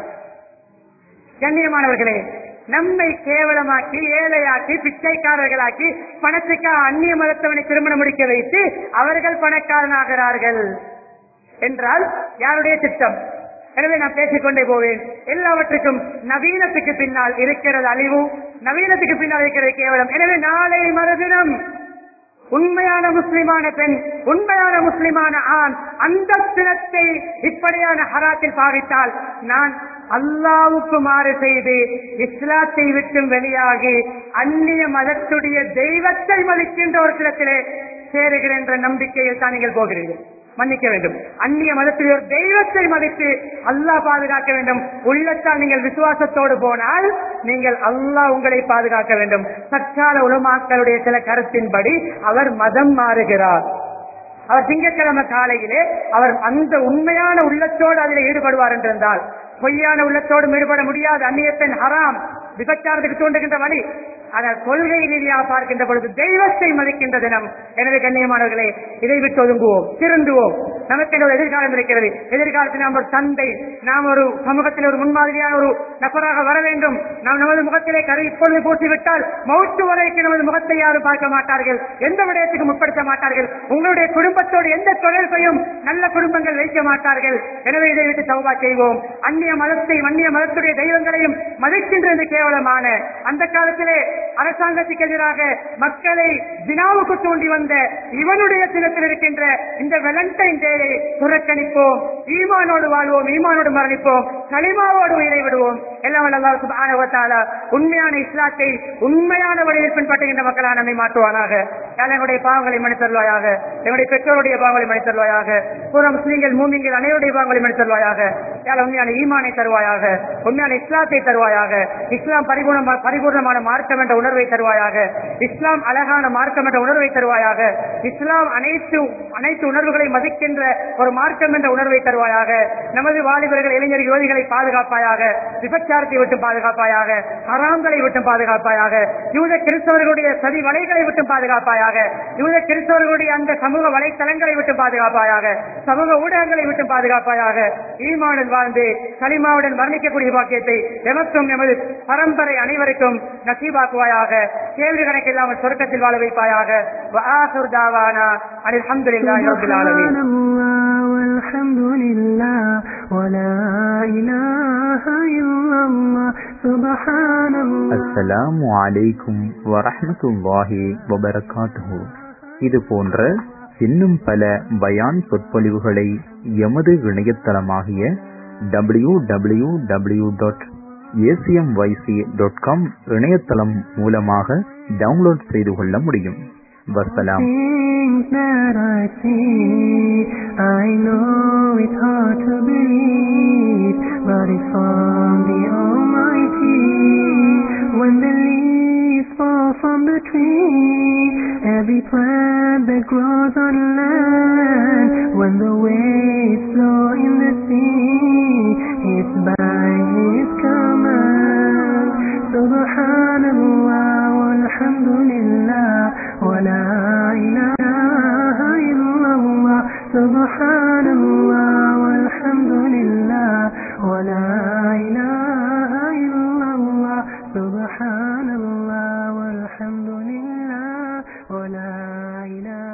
கண்ணியமானவர்களே நம்மை கேவலமாக்கி ஏழையாக்கி பிச்சைக்காரர்களாக்கி பணத்துக்காக அந்நிய மதத்தவனை திருமணம் முடிக்க வைத்து அவர்கள் பணக்காரனாகிறார்கள் என்றால் யாருடைய திட்டம் எனவே நான் பேசிக்கொண்டே போவேன் எல்லாவற்றுக்கும் நவீனத்துக்கு பின்னால் இருக்கிறது அழிவு நவீனத்துக்கு பின்னால் இருக்கிறது கேவலம் எனவே நாளை மறுதினம் உண்மையான முஸ்லிமான பெண் உண்மையான முஸ்லிமான ஆண் அந்த தினத்தை இப்படியான ஹராத்தில் பாவித்தால் நான் அல்லாவுக்கு மாறு செய்து இஸ்லாத்தை விட்டு வெளியாகி அந்நிய மதத்துடைய தெய்வத்தை மதிக்கின்ற ஒரு தினத்திலே சேருகிறேன் என்ற நம்பிக்கையில் தான் நீங்கள் போகிறீர்கள் மன்னிக்க வேண்டும் அந்நிய மதத்தில் ஒரு தெய்வத்தை மதித்து அல்லாஹ் பாதுகாக்க வேண்டும் உள்ளத்தால் நீங்கள் விசுவாசத்தோடு போனால் நீங்கள் அல்லாஹ் உங்களை பாதுகாக்க வேண்டும் சற்கால உலமாக்களுடைய சில கருத்தின்படி அவர் மதம் மாறுகிறார் அவர் திங்கட்கிழமை காலையிலே அவர் அந்த உண்மையான உள்ளத்தோடு அதில் ஈடுபடுவார் என்றிருந்தால் பொய்யான உள்ளத்தோடும் ஈடுபட முடியாது அந்நிய பெண் ஹராம் விபச்சாரத்துக்கு தூண்டுகின்ற வழி ஆனால் கொள்கை ரீதியாக பார்க்கின்ற பொழுது தெய்வத்தை மதிக்கின்ற தினம் எனவே கண்ணியமானவர்களே இதை விட்டு ஒதுங்குவோம் திருந்துவோம் நமக்கு ஒரு எதிர்காலம் இருக்கிறது எதிர்காலத்தில் நாம் ஒரு தந்தை நாம் ஒரு சமூகத்தில் ஒரு முன்மாதிரியான ஒரு நபராக வர வேண்டும் நாம் நமது முகத்திலே கரை இப்பொழுது பூசிவிட்டால் மௌத்து வரைக்கும் நமது முகத்தை யாரும் பார்க்க மாட்டார்கள் எந்த விடயத்துக்கு முற்படுத்த மாட்டார்கள் உங்களுடைய குடும்பத்தோடு எந்த தொடர்பையும் நல்ல குடும்பங்கள் வைக்க மாட்டார்கள் எனவே இதை விட்டு சௌபா செய்வோம் அந்நிய மதத்தை அந்நிய மதத்துடைய தெய்வங்களையும் மதிக்கின்ற இந்த கேவலமான அந்த காலத்திலே அரசாங்கத்துக்கு எதிராக மக்களை வினாவுக்கு தூண்டி வந்த இவனுடைய தினத்தில் இருக்கின்ற இந்த வெலண்டைன் டேயை புறக்கணிப்போம் ஈமானோடு வாழ்வோம் ஈமானோடு மரணிப்போம் களிமாவோடு உயிரை விடுவோம் எல்லாம் வல்ல அல்லாஹ் சுப்ஹானஹு வ தஆலா உண்மையான இஸ்லாத்தை உண்மையான வழியில் பின்பற்றுகின்ற மக்களாக நம்மை மாற்றுவானாக யாழ் எங்களுடைய பாவங்களை மன்னித்தருவாயாக எங்களுடைய பெற்றோருடைய பாவங்களை மன்னித்தருவாயாக பூரா முஸ்லீம்கள் மூமிங்கள் அனைவருடைய பாவங்களை மன்னித்தருவாயாக யாழ் உண்மையான ஈமானை தருவாயாக உண்மையான இஸ்லாத்தை தருவாயாக இஸ்லாம் பரிபூர்ண பரிபூர்ணமான மார்க்கம் என்ற உணர்வை தருவாயாக இஸ்லாம் அழகான மார்க்கம் என்ற உணர்வை தருவாயாக இஸ்லாம் அனைத்து அனைத்து உணர்வுகளை மதிக்கின்ற ஒரு மார்க்கம் என்ற உணர்வை தருவாயாக நமது வாலிபர்கள் இளைஞர் யுவதிகளை பாதுகாப்பாயாக விபச்சார விபச்சாரத்தை விட்டு பாதுகாப்பாயாக ஹராம்களை விட்டு பாதுகாப்பாயாக யூத கிறிஸ்தவர்களுடைய சதி வலைகளை விட்டு பாதுகாப்பாயாக யூத கிறிஸ்தவர்களுடைய அந்த சமூக வலைத்தளங்களை விட்டு பாதுகாப்பாயாக சமூக ஊடகங்களை விட்டு பாதுகாப்பாயாக ஈமாவுடன் வாழ்ந்து களிமாவுடன் வர்ணிக்கக்கூடிய பாக்கியத்தை எமக்கும் எமது பரம்பரை அனைவருக்கும் நசீபாக்குவாயாக கேள்வி கணக்கு இல்லாமல் சொர்க்கத்தில் வாழ வைப்பாயாக வஆஹிரு தாவானா அனில் ஹம்துலில்லாஹி ரப்பில் ஆலமீன் سبحان الله والحمد لله ولا إله إلا الله سبحان الله அஸ்ஸலாமு அலைக்கும் வரஹ்மத்துல்லாஹி வபரகாத்துஹு இது போன்ற இன்னும் பல பயான் சொற்பொழிவுகளை எமது இணையதளமாகிய W W W dot ACMYC dot com இணையதளம் மூலமாக டவுன்லோட் செய்து கொள்ள முடியும் வசலாம் Things that I see, I know it's hard to believe, but it's from the Almighty. When the leaves fall from the tree, every plant that grows on land, when the waves flow in the sea, it's by His command. Subhanallah walhamdulillah wa la ilaha illallah. Subhanallah walhamdulillah wa la ilaha illallah. Subhanallah walhamdulillah wa la ilaha